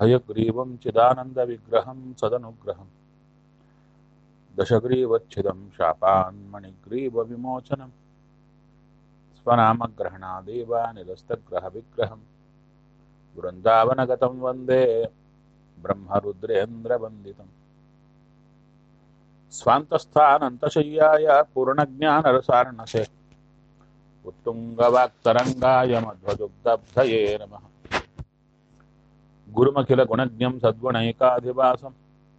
హయగ్రీవం చిదానందవిగ్రహం సదనుగ్రహం దశగ్రీవచ్ఛిదం శాపాన్మణిగ్రీవవిమోచనం స్వనామగ్రహణాదేవ నిరస్తగ్రహవిగ్రహం బృందావనగతం వందే బ్రహ్మరుద్రేంద్రవందితం స్వాంతస్థానంతశయ్యాయ పూర్ణజ్ఞానరసారణసే ఉత్తుంగవాక్తరంగాయ మధ్వదుగ్ధబ్ధయే నమ గురుమఖిల గుణజ్ఞం సద్గుణైకాధివాసం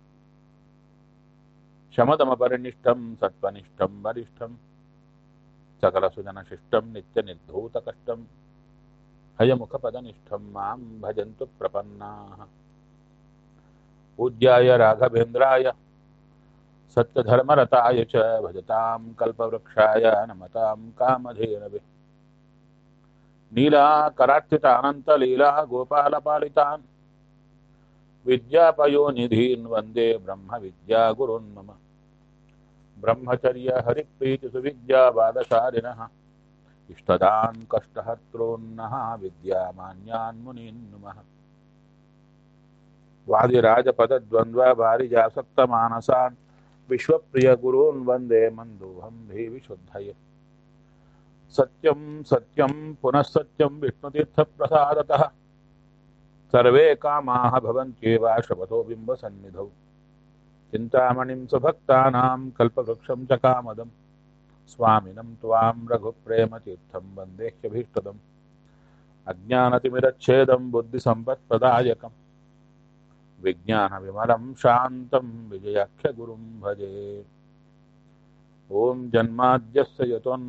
శమదమపరినిష్టం సత్వనిష్టం వరిష్టం సకలసుజనశిష్టం నిత్యనిర్ధూతకష్టం హయముఖపదనిష్టం మాం భజంతు ప్రపన్నాః పూజ్యాయ రాఘవేంద్రాయ సత్యధర్మరతాయ చ భజతాం కల్పవృక్షాయ నమతాం కామధేనవే నీలాకరార్చితానంతలీలా గోపాలపాలితాన్ విద్యాపయోనిధీన్ వందే బ్రహ్మ విద్యాగురున్ మమ బ్రహ్మచర్య హరిప్రీతి సువిద్యావాదశాలినः ఇష్టదాన్ కష్టహర్తॄన్నः విద్యామాన్యాన్ మునీన్ నుమः వాదిరాజపదద్వంద్వ వారిజాసక్తమానసాన్ విశ్వప్రియ గురూన్ వందే మందోహం దేవిశుద్ధయ సత్యం సత్యం పునః సత్యం విష్ణుతీర్థప్రసాదతः సర్వే కామాः భవంత్యేవ శపథో బింబసన్నిధౌ చింతామణిం సుభక్తానాం కల్పవృక్షం చ కామదం స్వామినం త్వాం రఘుప్రేమతీర్థం వందేహ్యభీష్టదం అజ్ఞానతిమిరచ్ఛేదం బుద్ధిసంపత్ప్రదాయకం విజ్ఞానవిమలం శాంతం విజయాఖ్యగురుం భజే ఓం జన్మాద్యస్య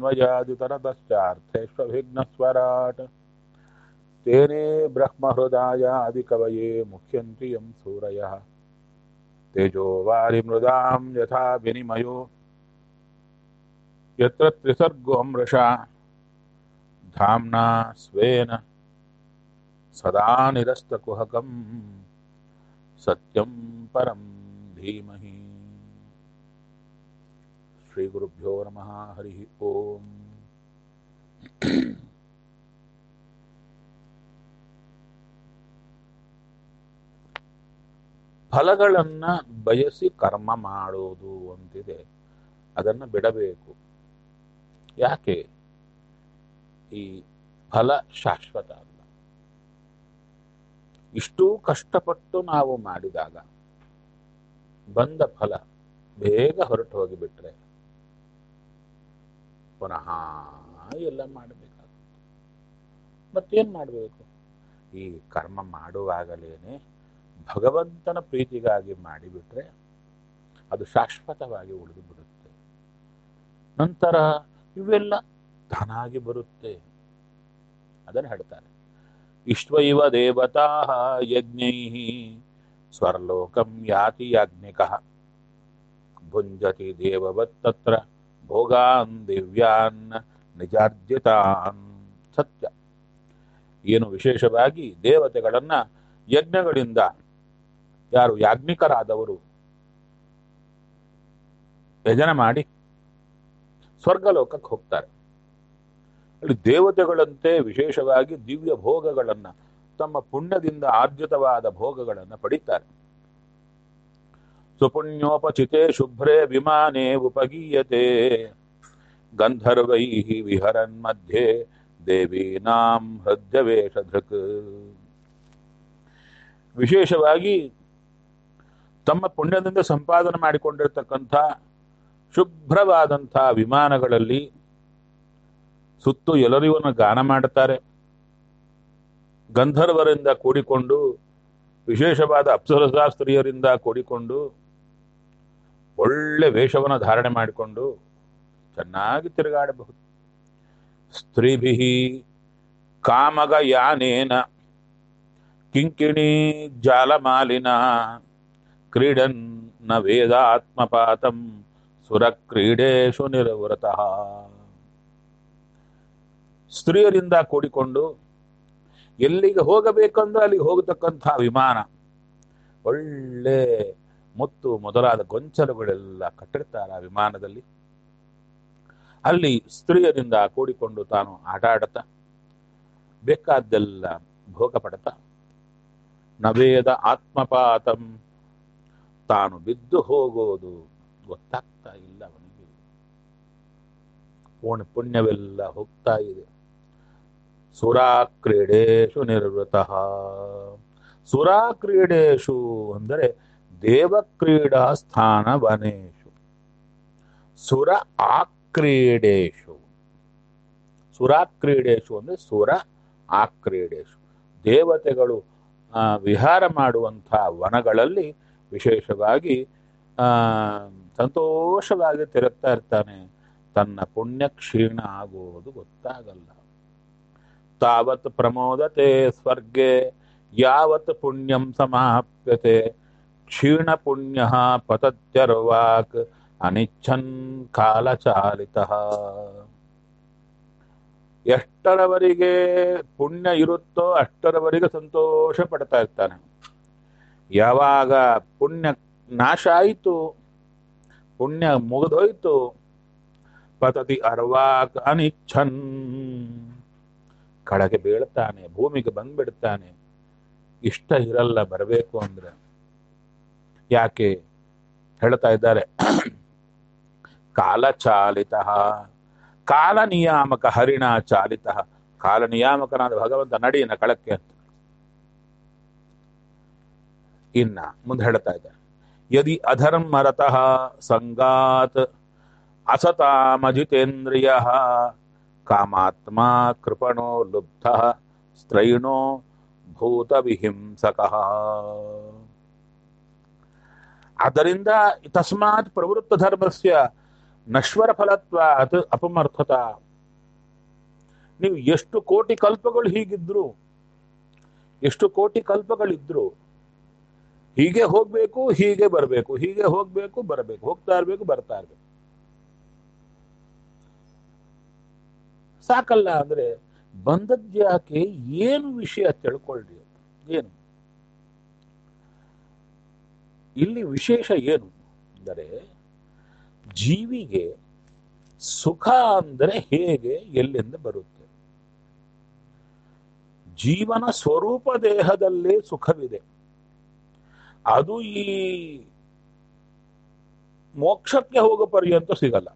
యతోన్వయాదితరతశ్చార్థేష్వభిఘ్నస్వరాట్ తేనే బ్రహ్మహృదాయాదికవయే ముఖ్యంతి యం సూరయः తేజో వారిమృదాం యథా వినిమయో యత్ర త్రిసర్గో మృషా ధామ్నా స్వేన సదా నిరస్తకుహకం సత్యం పరం ధీమహి శ్రీగురుభ్యో నమ హరి ఓం ಫಲಗಳನ್ನ ಬಯಸಿ ಕರ್ಮ ಮಾಡೋದು ಅಂತಿದೆ ಅದನ್ನು ಬಿಡಬೇಕು ಯಾಕೆ ಈ ಫಲ ಶಾಶ್ವತ ಅಲ್ಲ ಇಷ್ಟೂ ಕಷ್ಟಪಟ್ಟು ನಾವು ಮಾಡಿದಾಗ ಬಂದ ಫಲ ಬೇಗ ಹೊರಟು ಹೋಗಿಬಿಟ್ರೆ ಪುನಃ ಎಲ್ಲ ಮಾಡಬೇಕಾಗುತ್ತೆ ಮತ್ತೇನ್ ಮಾಡಬೇಕು ಈ ಕರ್ಮ ಮಾಡುವಾಗಲೇನೆ ಭಗವಂತನ ಪ್ರೀತಿಗಾಗಿ ಮಾಡಿಬಿಟ್ರೆ ಅದು ಶಾಶ್ವತವಾಗಿ ಉಳಿದು ಬಿಡುತ್ತೆ ನಂತರ ಇವೆಲ್ಲ ತಾನಾಗಿ ಬರುತ್ತೆ ಅದನ್ನು ಹೇಳ್ತಾರೆ ಇಷ್ವೈವ ದೇವತಾ ಯಜ್ಞೈ ಸ್ವರ್ಲೋಕಂ ಯಾತಿ ಯಾಜ್ಞಿಕ ಭುಂಜತಿ ದೇವವತ್ ತತ್ರ ಭೋಗಾನ್ ದಿವ್ಯಾನ್ ನಿಜಾರ್ಜಿತಾನ್ ಸತ್ಯ ಏನು ವಿಶೇಷವಾಗಿ ದೇವತೆಗಳನ್ನ ಯಜ್ಞಗಳಿಂದ ಯಾರು ಯಾಜ್ಞಿಕರಾದವರು ಯಜನ ಮಾಡಿ ಸ್ವರ್ಗಲೋಕಕ್ಕೆ ಹೋಗ್ತಾರೆ ಅಲ್ಲಿ ದೇವತೆಗಳಂತೆ ವಿಶೇಷವಾಗಿ ದಿವ್ಯ ಭೋಗಗಳನ್ನ ತಮ್ಮ ಪುಣ್ಯದಿಂದ ಆರ್ಜಿತವಾದ ಭೋಗಗಳನ್ನು ಪಡಿತಾರೆ ಸುಪುಣ್ಯೋಪಚಿತೆ ಶುಭ್ರೇ ವಿಮಾನೇ ಉಪಗೀಯತೆ ಗಂಧರ್ವೈ ವಿಹರನ್ ಮಧ್ಯೆ ದೇವೀನಾಂ ಹೃದಯವೇಷಧೃಕ್ ವಿಶೇಷವಾಗಿ ತಮ್ಮ ಪುಣ್ಯದಿಂದ ಸಂಪಾದನೆ ಮಾಡಿಕೊಂಡಿರ್ತಕ್ಕಂಥ ಶುಭ್ರವಾದಂಥ ವಿಮಾನಗಳಲ್ಲಿ ಸುತ್ತು ಎಲ್ಲರಿಗೂ ಗಾನ ಮಾಡುತ್ತಾರೆ ಗಂಧರ್ವರಿಂದ ಕೂಡಿಕೊಂಡು ವಿಶೇಷವಾದ ಅಪ್ಸರಶಾಸ್ತ್ರೀಯರಿಂದ ಕೂಡಿಕೊಂಡು ಒಳ್ಳೆ ವೇಷವನ್ನು ಧಾರಣೆ ಮಾಡಿಕೊಂಡು ಚೆನ್ನಾಗಿ ತಿರುಗಾಡಬಹುದು ಸ್ತ್ರೀಭಿ ಕಾಮಗ ಯಾನೇನ ಕಿಂಕಿಣಿ ಜಾಲಮಾಲಿನ ಕ್ರೀಡನ್ ನ ವೇದಾತ್ಮಪಾತಂ ಸುರಕ್ರೀಡೇಶು ನಿರವೃತಃ ಸ್ತ್ರೀಯರಿಂದ ಕೂಡಿಕೊಂಡು ಎಲ್ಲಿಗೆ ಹೋಗಬೇಕಂದ್ರೆ ಅಲ್ಲಿಗೆ ಹೋಗತಕ್ಕಂಥ ವಿಮಾನ ಒಳ್ಳೆ ಮುತ್ತು ಮೊದಲಾದ ಗೊಂಚಲುಗಳೆಲ್ಲ ಕಟ್ಟಿರ್ತಾರೆ ಆ ವಿಮಾನದಲ್ಲಿ ಅಲ್ಲಿ ಸ್ತ್ರೀಯರಿಂದ ಕೂಡಿಕೊಂಡು ತಾನು ಆಟ ಆಡತ ಬೇಕಾದ್ದೆಲ್ಲ ಭೋಗ ಪಡತ ನವೇದ ಆತ್ಮಪಾತಂ ತಾನು ಬಿದ್ದು ಹೋಗೋದು ಗೊತ್ತಾಗ್ತಾ ಇಲ್ಲ ಅವನಿಗೆ ಪುಣ್ಯ ಪುಣ್ಯವೆಲ್ಲ ಹೋಗ್ತಾ ಇದೆ ಸುರಾ ಕ್ರೀಡೇಶು ನಿರ್ವೃತ ಸುರಾ ಕ್ರೀಡೇಶು ಅಂದರೆ ದೇವಕ್ರೀಡಾ ಸ್ಥಾನ ವನೇಶು ಸುರ ಆಕ್ರೀಡೇಶು ಸುರಾಕ್ರೀಡೇಶು ಅಂದರೆ ಸುರ ಆಕ್ರೀಡೇಶು ದೇವತೆಗಳು ಆ, ವಿಹಾರ ಮಾಡುವಂತಹ ವನಗಳಲ್ಲಿ ವಿಶೇಷವಾಗಿ ಆ, ಸಂತೋಷವಾಗಿ ತಿರುಗ್ತಾ ಇರ್ತಾನೆ ತನ್ನ ಪುಣ್ಯ ಕ್ಷೀಣ ಆಗುವುದು ಗೊತ್ತಾಗಲ್ಲ ತಾವತ್ ಪ್ರಮೋದತೆ ಸ್ವರ್ಗೆ ಯಾವತ್ ಪುಣ್ಯಂ ಸಮಾಪ್ಯತೆ ಕ್ಷೀಣ ಪುಣ್ಯ ಪತತ್ಯರ್ವಾಕ್ ಅನಿಚ್ಛನ್ ಕಾಲಚಾಲಿತ ಎಷ್ಟರವರೆಗೆ ಪುಣ್ಯ ಇರುತ್ತೋ ಅಷ್ಟರವರೆಗೆ ಸಂತೋಷ ಪಡ್ತಾ ಇರ್ತಾನೆ ಯಾವಾಗ ಪುಣ್ಯ ನಾಶ ಆಯಿತು ಪುಣ್ಯ ಮುಗಿದೋಯ್ತು ಪತತಿ ಅರ್ವಾಕ್ ಅನಿಚ್ಛನ್ ಕಳಗೆ ಬೀಳ್ತಾನೆ ಭೂಮಿಗೆ ಬಂದ್ಬಿಡ್ತಾನೆ ಇಷ್ಟ ಇರಲ್ಲ ಬರಬೇಕು ಅಂದ್ರೆ ಯಾಕೆ ಹೇಳ್ತಾ ಇದ್ದಾರೆ ಕಾಲಚಾಲಿತ ಕಾಲ ನಿಯಾಮಕ ಹರಿಣ ಚಾಲಿತ ಕಾಲ ನಿಯಾಮಕನಾದ ಭಗವಂತ ನಡಿಯನ ಕಳಕ್ಕೆ ಅಂತ ಇನ್ನ ಮುಂದೆ ಹೇಳ್ತಾ ಇದ್ದಾರೆ ಯದಿ ಅಧರ್ಮರತಃ ಸಂಗಾತ್ ಅಸತಾಮಜಿತೇಂದ್ರಿಯ ಕಾಮಾತ್ಮ ಕೃಪಣೋ ಲುಬ್ಧ ಸ್ತ್ರೈಣೋ ಭೂತ ವಿಹಿಂಸಕ ಆದ್ದರಿಂದ ತಸ್ಮಾತ್ ಪ್ರವೃತ್ತ ಧರ್ಮಸ್ಯ ನಶ್ವರ ಫಲತ್ವಾತ್ ಅಪಮರ್ಥತ ನೀವು ಎಷ್ಟು ಕೋಟಿ ಕಲ್ಪಗಳು ಹೀಗಿದ್ರು ಎಷ್ಟು ಕೋಟಿ ಕಲ್ಪಗಳಿದ್ರು ಹೀಗೆ ಹೋಗ್ಬೇಕು ಹೀಗೆ ಬರಬೇಕು ಹೀಗೆ ಹೋಗ್ಬೇಕು ಬರಬೇಕು ಹೋಗ್ತಾ ಇರ್ಬೇಕು ಬರ್ತಾ ಇರ್ಬೇಕು ಸಾಕಲ್ಲ ಅಂದ್ರೆ ಬಂದದ್ಯಾಕೆ ಏನು ವಿಷಯ ತಿಳ್ಕೊಳ್ರಿ ಏನು ಇಲ್ಲಿ ವಿಶೇಷ ಏನು ಅಂದರೆ ಜೀವಿಗೆ ಸುಖ ಅಂದರೆ ಹೇಗೆ ಎಲ್ಲಿಂದ ಬರುತ್ತೆ ಜೀವನ ಸ್ವರೂಪ ದೇಹದಲ್ಲೇ ಸುಖವಿದೆ ಅದು ಈ ಮೋಕ್ಷಕ್ಕೆ ಹೋಗೋ ಪರ್ಯಂತ ಸಿಗಲ್ಲ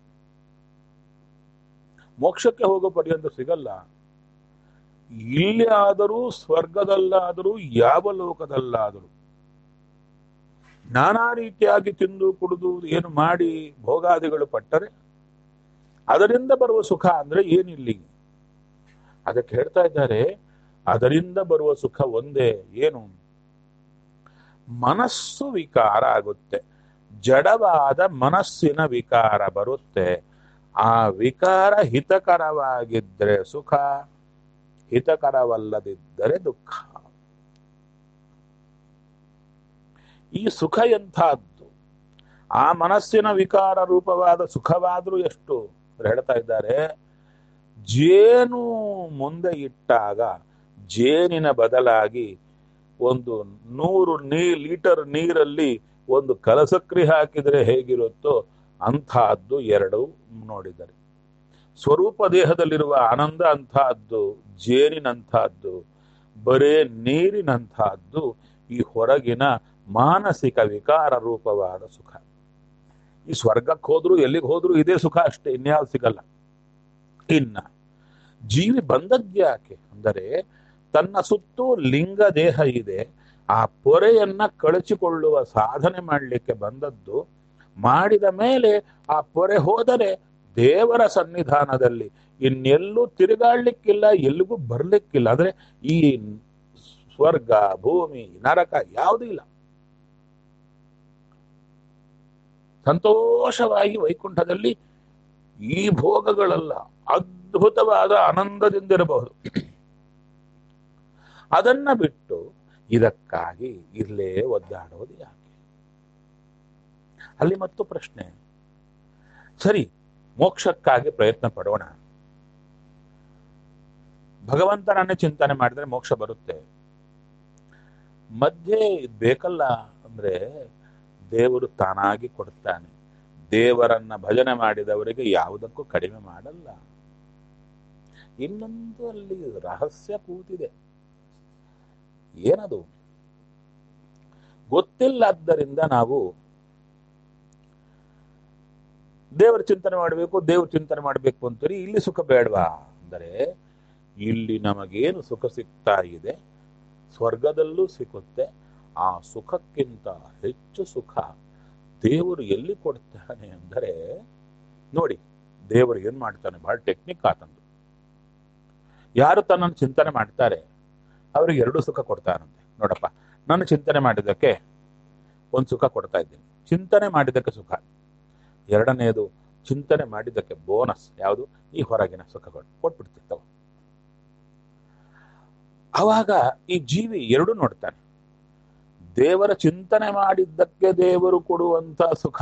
ಮೋಕ್ಷಕ್ಕೆ ಹೋಗೋ ಪರ್ಯಂತ ಸಿಗಲ್ಲ ಇಲ್ಲಿ ಆದರೂ ಸ್ವರ್ಗದಲ್ಲಾದರೂ ಯಾವ ಲೋಕದಲ್ಲಾದರೂ ನಾನಾ ರೀತಿಯಾಗಿ ತಿಂದು ಕುಡಿದು ಏನು ಮಾಡಿ ಭೋಗಾದಿಗಳು ಪಟ್ಟರೆ ಅದರಿಂದ ಬರುವ ಸುಖ ಅಂದ್ರೆ ಏನಿಲ್ಲಿ ಅದಕ್ಕೆ ಹೇಳ್ತಾ ಇದ್ದಾರೆ ಅದರಿಂದ ಬರುವ ಸುಖ ಒಂದೇ ಏನು ಮನಸ್ಸು ವಿಕಾರ ಆಗುತ್ತೆ ಜಡವಾದ ಮನಸ್ಸಿನ ವಿಕಾರ ಬರುತ್ತೆ ಆ ವಿಕಾರ ಹಿತಕರವಾಗಿದ್ದರೆ ಸುಖ ಹಿತಕರವಲ್ಲದಿದ್ದರೆ ದುಃಖ ಈ ಸುಖ ಎಂಥದ್ದು ಆ ಮನಸ್ಸಿನ ವಿಕಾರ ರೂಪವಾದ ಸುಖವಾದ್ರೂ ಎಷ್ಟು ಅವ್ರು ಹೇಳ್ತಾ ಇದ್ದಾರೆ ಜೇನು ಮುಂದೆ ಇಟ್ಟಾಗ ಜೇನಿನ ಬದಲಾಗಿ ಒಂದು ನೂರು ನೀ ಲೀಟರ್ ನೀರಲ್ಲಿ ಒಂದು ಕಲಸಕ್ರಿ ಹಾಕಿದರೆ ಹೇಗಿರುತ್ತೋ ಅಂಥದ್ದು ಎರಡು ನೋಡಿದ್ದಾರೆ ಸ್ವರೂಪ ದೇಹದಲ್ಲಿರುವ ಆನಂದ ಅಂತಹದ್ದು ಜೇನಿನಂತಹದ್ದು ಬರೇ ನೀರಿನಂತಹದ್ದು ಈ ಹೊರಗಿನ ಮಾನಸಿಕ ವಿಕಾರ ರೂಪವಾದ ಸುಖ ಈ ಸ್ವರ್ಗಕ್ಕೆ ಹೋದ್ರು ಎಲ್ಲಿಗೆ ಹೋದ್ರು ಇದೇ ಸುಖ ಅಷ್ಟೇ ಇನ್ಯಾವ್ದು ಸಿಗಲ್ಲ ಇನ್ನ ಜೀವಿ ಬಂದದ್ಯಾಕೆ ಅಂದರೆ ತನ್ನ ಸುತ್ತೂ ಲಿಂಗ ದೇಹ ಇದೆ ಆ ಪೊರೆಯನ್ನ ಕಳಚಿಕೊಳ್ಳುವ ಸಾಧನೆ ಮಾಡಲಿಕ್ಕೆ ಬಂದದ್ದು ಮಾಡಿದ ಮೇಲೆ ಆ ಪೊರೆ ಹೋದರೆ ದೇವರ ಸನ್ನಿಧಾನದಲ್ಲಿ ಇನ್ನೆಲ್ಲೂ ತಿರುಗಾಡ್ಲಿಕ್ಕಿಲ್ಲ ಎಲ್ಲಿಗೂ ಬರ್ಲಿಕ್ಕಿಲ್ಲ ಅಂದ್ರೆ ಈ ಸ್ವರ್ಗ ಭೂಮಿ ನರಕ ಯಾವುದೂ ಇಲ್ಲ ಸಂತೋಷವಾಗಿ ವೈಕುಂಠದಲ್ಲಿ ಈ ಭೋಗಗಳೆಲ್ಲ ಅದ್ಭುತವಾದ ಆನಂದದಿಂದಿರಬಹುದು ಅದನ್ನ ಬಿಟ್ಟು ಇದಕ್ಕಾಗಿ ಇಲ್ಲೇ ಒದ್ದಾಡೋದು ಯಾಕೆ ಅಲ್ಲಿ ಮತ್ತು ಪ್ರಶ್ನೆ ಸರಿ ಮೋಕ್ಷಕ್ಕಾಗಿ ಪ್ರಯತ್ನ ಪಡೋಣ ಭಗವಂತನನ್ನೇ ಚಿಂತನೆ ಮಾಡಿದ್ರೆ ಮೋಕ್ಷ ಬರುತ್ತೆ ಮಧ್ಯೆ ಬೇಕಲ್ಲ ಅಂದ್ರೆ ದೇವರು ತಾನಾಗಿ ಕೊಡ್ತಾನೆ ದೇವರನ್ನ ಭಜನೆ ಮಾಡಿದವರಿಗೆ ಯಾವುದಕ್ಕೂ ಕಡಿಮೆ ಮಾಡಲ್ಲ ಇನ್ನೊಂದು ಅಲ್ಲಿ ರಹಸ್ಯ ಕೂತಿದೆ ಏನದು ಗೊತ್ತಿಲ್ಲದ್ದರಿಂದ ನಾವು ದೇವರ ಚಿಂತನೆ ಮಾಡಬೇಕು ದೇವ್ರ ಚಿಂತನೆ ಮಾಡಬೇಕು ಅಂತೀರಿ ಇಲ್ಲಿ ಸುಖ ಬೇಡವಾ ಅಂದರೆ ಇಲ್ಲಿ ನಮಗೇನು ಸುಖ ಸಿಗ್ತಾ ಇದೆ ಸ್ವರ್ಗದಲ್ಲೂ ಸಿಗುತ್ತೆ ಆ ಸುಖಕ್ಕಿಂತ ಹೆಚ್ಚು ಸುಖ ದೇವರು ಎಲ್ಲಿ ಕೊಡ್ತಾನೆ ಅಂದರೆ ನೋಡಿ ದೇವರು ಏನ್ ಮಾಡ್ತಾನೆ ಬಹಳ ಟೆಕ್ನಿಕ್ ಆತಂದು ಯಾರು ತನ್ನನ್ನು ಚಿಂತನೆ ಮಾಡ್ತಾರೆ ಅವರಿಗೆ ಎರಡು ಸುಖ ಕೊಡ್ತಾರಂತೆ ನೋಡಪ್ಪ ನಾನು ಚಿಂತನೆ ಮಾಡಿದ್ದಕ್ಕೆ ಒಂದು ಸುಖ ಕೊಡ್ತಾ ಇದ್ದೀನಿ ಚಿಂತನೆ ಮಾಡಿದ್ದಕ್ಕೆ ಸುಖ ಎರಡನೆಯದು ಚಿಂತನೆ ಮಾಡಿದ್ದಕ್ಕೆ ಬೋನಸ್ ಯಾವುದು ಈ ಹೊರಗಿನ ಸುಖಗಳು ಕೊಟ್ಬಿಡ್ತಿರ್ತವೆ ಅವಾಗ ಈ ಜೀವಿ ಎರಡು ನೋಡ್ತಾನೆ ದೇವರ ಚಿಂತನೆ ಮಾಡಿದ್ದಕ್ಕೆ ದೇವರು ಕೊಡುವಂತ ಸುಖ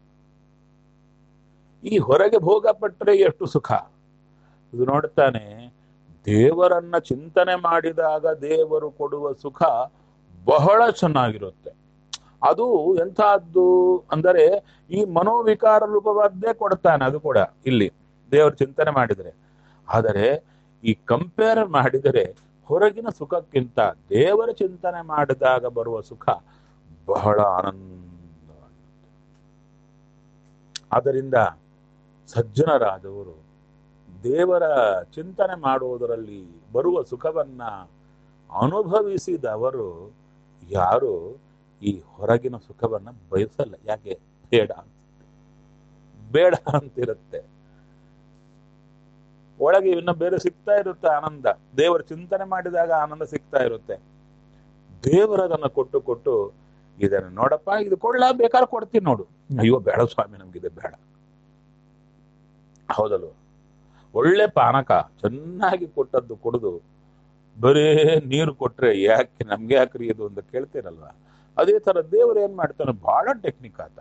ಈ ಹೊರಗೆ ಭೋಗ ಪಟ್ಟರೆ ಎಷ್ಟು ಸುಖ ಇದು ನೋಡ್ತಾನೆ ದೇವರನ್ನ ಚಿಂತನೆ ಮಾಡಿದಾಗ ದೇವರು ಕೊಡುವ ಸುಖ ಬಹಳ ಚೆನ್ನಾಗಿರುತ್ತೆ ಅದು ಎಂತಹದ್ದು ಅಂದರೆ ಈ ಮನೋವಿಕಾರ ರೂಪವಾದ್ದೇ ಕೊಡ್ತಾನೆ ಅದು ಕೂಡ ಇಲ್ಲಿ ದೇವರ ಚಿಂತನೆ ಮಾಡಿದರೆ ಆದರೆ ಈ ಕಂಪೇರ್ ಮಾಡಿದರೆ ಹೊರಗಿನ ಸುಖಕ್ಕಿಂತ ದೇವರ ಚಿಂತನೆ ಮಾಡಿದಾಗ ಬರುವ ಸುಖ ಬಹಳ ಆನಂದವಾಗಿರುತ್ತೆ ಆದ್ದರಿಂದ ಸಜ್ಜನರಾದವರು ದೇವರ ಚಿಂತನೆ ಮಾಡುವುದರಲ್ಲಿ ಬರುವ ಸುಖವನ್ನ ಅನುಭವಿಸಿದವರು ಯಾರು ಈ ಹೊರಗಿನ ಸುಖವನ್ನ ಬಯಸಲ್ಲ ಯಾಕೆ ಬೇಡ ಅಂತ ಬೇಡ ಅಂತಿರುತ್ತೆ ಒಳಗೆ ಇನ್ನ ಬೇರೆ ಸಿಗ್ತಾ ಇರುತ್ತೆ ಆನಂದ ದೇವರ ಚಿಂತನೆ ಮಾಡಿದಾಗ ಆನಂದ ಸಿಗ್ತಾ ಇರುತ್ತೆ ದೇವರದನ್ನ ಕೊಟ್ಟು ಕೊಟ್ಟು ಇದನ್ನ ನೋಡಪ್ಪ ಇದು ಕೊಡ್ಲಾ ಬೇಕಾದ್ರೆ ಕೊಡ್ತೀನಿ ನೋಡು ಅಯ್ಯೋ ಬೇಡ ಸ್ವಾಮಿ ನಮ್ಗಿದೆ ಬೇಡ ಹೌದಲ್ವ ಒಳ್ಳೆ ಪಾನಕ ಚೆನ್ನಾಗಿ ಕೊಟ್ಟದ್ದು ಕುಡಿದು ಬರೇ ನೀರು ಕೊಟ್ರೆ ಯಾಕೆ ನಮ್ಗೆ ಯಾಕ್ರಿ ಇದು ಅಂತ ಕೇಳ್ತೀರಲ್ವಾ ಅದೇ ತರ ದೇವರು ಏನ್ ಮಾಡ್ತಾನೆ ಬಹಳ ಟೆಕ್ನಿಕ್ ಆತ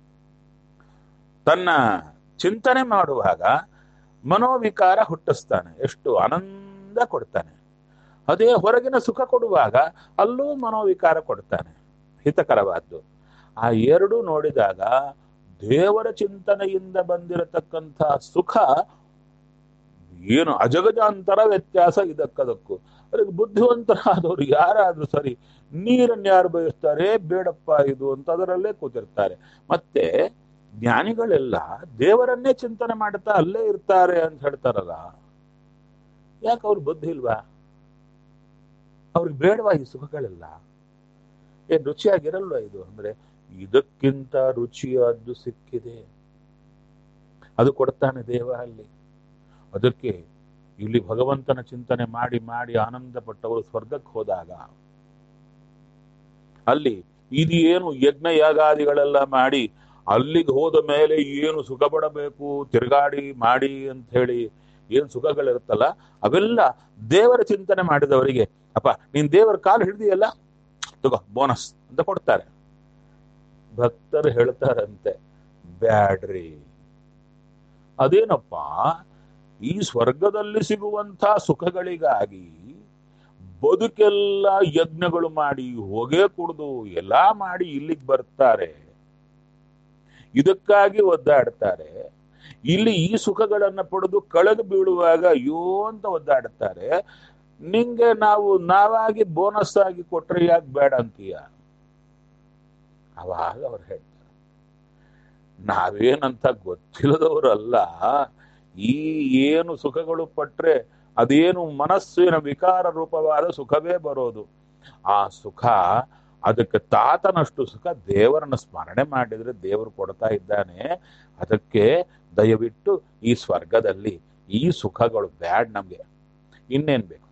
ತನ್ನ ಚಿಂತನೆ ಮಾಡುವಾಗ ಮನೋವಿಕಾರ ಹುಟ್ಟಿಸ್ತಾನೆ ಎಷ್ಟು ಆನಂದ ಕೊಡ್ತಾನೆ ಅದೇ ಹೊರಗಿನ ಸುಖ ಕೊಡುವಾಗ ಅಲ್ಲೂ ಮನೋವಿಕಾರ ಕೊಡ್ತಾನೆ ಹಿತಕರವಾದ್ದು ಆ ಎರಡು ನೋಡಿದಾಗ ದೇವರ ಚಿಂತನೆಯಿಂದ ಬಂದಿರತಕ್ಕಂಥ ಸುಖ ಏನು ಅಜಗಜಾಂತರ ವ್ಯತ್ಯಾಸ ಇದಕ್ಕದಕ್ಕೂ ಅದಕ್ಕೆ ಬುದ್ಧಿವಂತರಾದವರು ಯಾರಾದ್ರೂ ಸರಿ ನೀರನ್ನು ಯಾರು ಬಯಸ್ತಾರೆ ಬೇಡಪ್ಪ ಇದು ಅಂತ ಅದರಲ್ಲೇ ಕೂತಿರ್ತಾರೆ ಮತ್ತೆ ಜ್ಞಾನಿಗಳೆಲ್ಲ ದೇವರನ್ನೇ ಚಿಂತನೆ ಮಾಡ್ತಾ ಅಲ್ಲೇ ಇರ್ತಾರೆ ಅಂತ ಹೇಳ್ತಾರಲ್ಲ ಯಾಕೆ ಅವ್ರ ಬುದ್ಧಿ ಇಲ್ವಾ ಅವ್ರಿಗೆ ಬೇಡವಾ ಈ ಸುಖಗಳೆಲ್ಲ ಏನ್ ರುಚಿಯಾಗಿರಲ್ವಾ ಇದು ಅಂದ್ರೆ ಇದಕ್ಕಿಂತ ರುಚಿಯಾದ್ದು ಸಿಕ್ಕಿದೆ ಅದು ಕೊಡ್ತಾನೆ ದೇವ ಅಲ್ಲಿ ಅದಕ್ಕೆ ಇಲ್ಲಿ ಭಗವಂತನ ಚಿಂತನೆ ಮಾಡಿ ಮಾಡಿ ಆನಂದ ಪಟ್ಟವರು ಸ್ವರ್ಗಕ್ಕೆ ಹೋದಾಗ ಅಲ್ಲಿ ಇದು ಏನು ಯಜ್ಞ ಯಾಗಾದಿಗಳೆಲ್ಲ ಮಾಡಿ ಅಲ್ಲಿಗೆ ಹೋದ ಮೇಲೆ ಏನು ಸುಖ ಪಡಬೇಕು ತಿರುಗಾಡಿ ಮಾಡಿ ಅಂತ ಹೇಳಿ ಏನ್ ಸುಖಗಳಿರುತ್ತಲ್ಲ ಅವೆಲ್ಲ ದೇವರ ಚಿಂತನೆ ಮಾಡಿದವರಿಗೆ ಅಪ್ಪ ನೀನ್ ದೇವರ ಕಾಲು ಹಿಡಿದಿಯಲ್ಲ ತಗೋ ಬೋನಸ್ ಅಂತ ಕೊಡ್ತಾರೆ ಭಕ್ತರು ಹೇಳ್ತಾರಂತೆ ಬ್ಯಾಡ್ರಿ ಅದೇನಪ್ಪ ಈ ಸ್ವರ್ಗದಲ್ಲಿ ಸಿಗುವಂತ ಸುಖಗಳಿಗಾಗಿ ಬದುಕೆಲ್ಲ ಯಜ್ಞಗಳು ಮಾಡಿ ಹೊಗೆ ಕುಡಿದು ಎಲ್ಲಾ ಮಾಡಿ ಇಲ್ಲಿಗೆ ಬರ್ತಾರೆ ಇದಕ್ಕಾಗಿ ಒದ್ದಾಡ್ತಾರೆ ಇಲ್ಲಿ ಈ ಸುಖಗಳನ್ನ ಪಡೆದು ಕಳೆದು ಬೀಳುವಾಗ ಅಯ್ಯೋ ಅಂತ ಒದ್ದಾಡ್ತಾರೆ ನಿಂಗೆ ನಾವು ನಾವಾಗಿ ಬೋನಸ್ ಆಗಿ ಕೊಟ್ರೆ ಯಾಕೆ ಬೇಡ ಅಂತೀಯ ಅವಾಗ ಅವ್ರು ಹೇಳ್ತಾರೆ ನಾವೇನಂತ ಗೊತ್ತಿಲ್ಲದವರಲ್ಲ ಈ ಏನು ಸುಖಗಳು ಪಟ್ರೆ ಅದೇನು ಮನಸ್ಸಿನ ವಿಕಾರ ರೂಪವಾದ ಸುಖವೇ ಬರೋದು ಆ ಸುಖ ಅದಕ್ಕೆ ತಾತನಷ್ಟು ಸುಖ ದೇವರನ್ನ ಸ್ಮರಣೆ ಮಾಡಿದ್ರೆ ದೇವರು ಕೊಡ್ತಾ ಇದ್ದಾನೆ ಅದಕ್ಕೆ ದಯವಿಟ್ಟು ಈ ಸ್ವರ್ಗದಲ್ಲಿ ಈ ಸುಖಗಳು ಬ್ಯಾಡ್ ನಮ್ಗೆ ಇನ್ನೇನ್ ಬೇಕು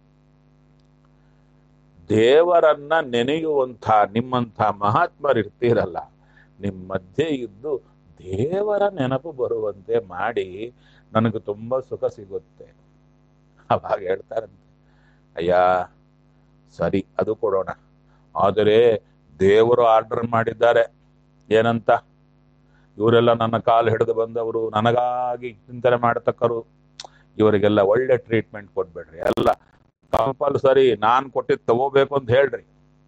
ದೇವರನ್ನ ನೆನೆಯುವಂಥ ನಿಮ್ಮಂಥ ಮಹಾತ್ಮರು ಇರ್ತೀರಲ್ಲ ನಿಮ್ಮ ಮಧ್ಯೆ ಇದ್ದು ದೇವರ ನೆನಪು ಬರುವಂತೆ ಮಾಡಿ ನನಗೆ ತುಂಬಾ ಸುಖ ಸಿಗುತ್ತೆ ಅವಾಗ ಹೇಳ್ತಾರಂತೆ ಅಯ್ಯ ಸರಿ ಅದು ಕೊಡೋಣ ಆದರೆ ದೇವರು ಆರ್ಡರ್ ಮಾಡಿದ್ದಾರೆ ಏನಂತ ಇವರೆಲ್ಲ ನನ್ನ ಕಾಲು ಹಿಡಿದು ಬಂದವರು ನನಗಾಗಿ ಚಿಂತನೆ ಮಾಡತಕ್ಕರು ಇವರಿಗೆಲ್ಲ ಒಳ್ಳೆ ಟ್ರೀಟ್ಮೆಂಟ್ ಕೊಟ್ಬೇಡ್ರಿ ಎಲ್ಲ ಕಂಪಲ್ಸರಿ ನಾನ್ ಕೊಟ್ಟಿದ್ ತಗೋಬೇಕು ಅಂತ ಹೇಳ್ರಿ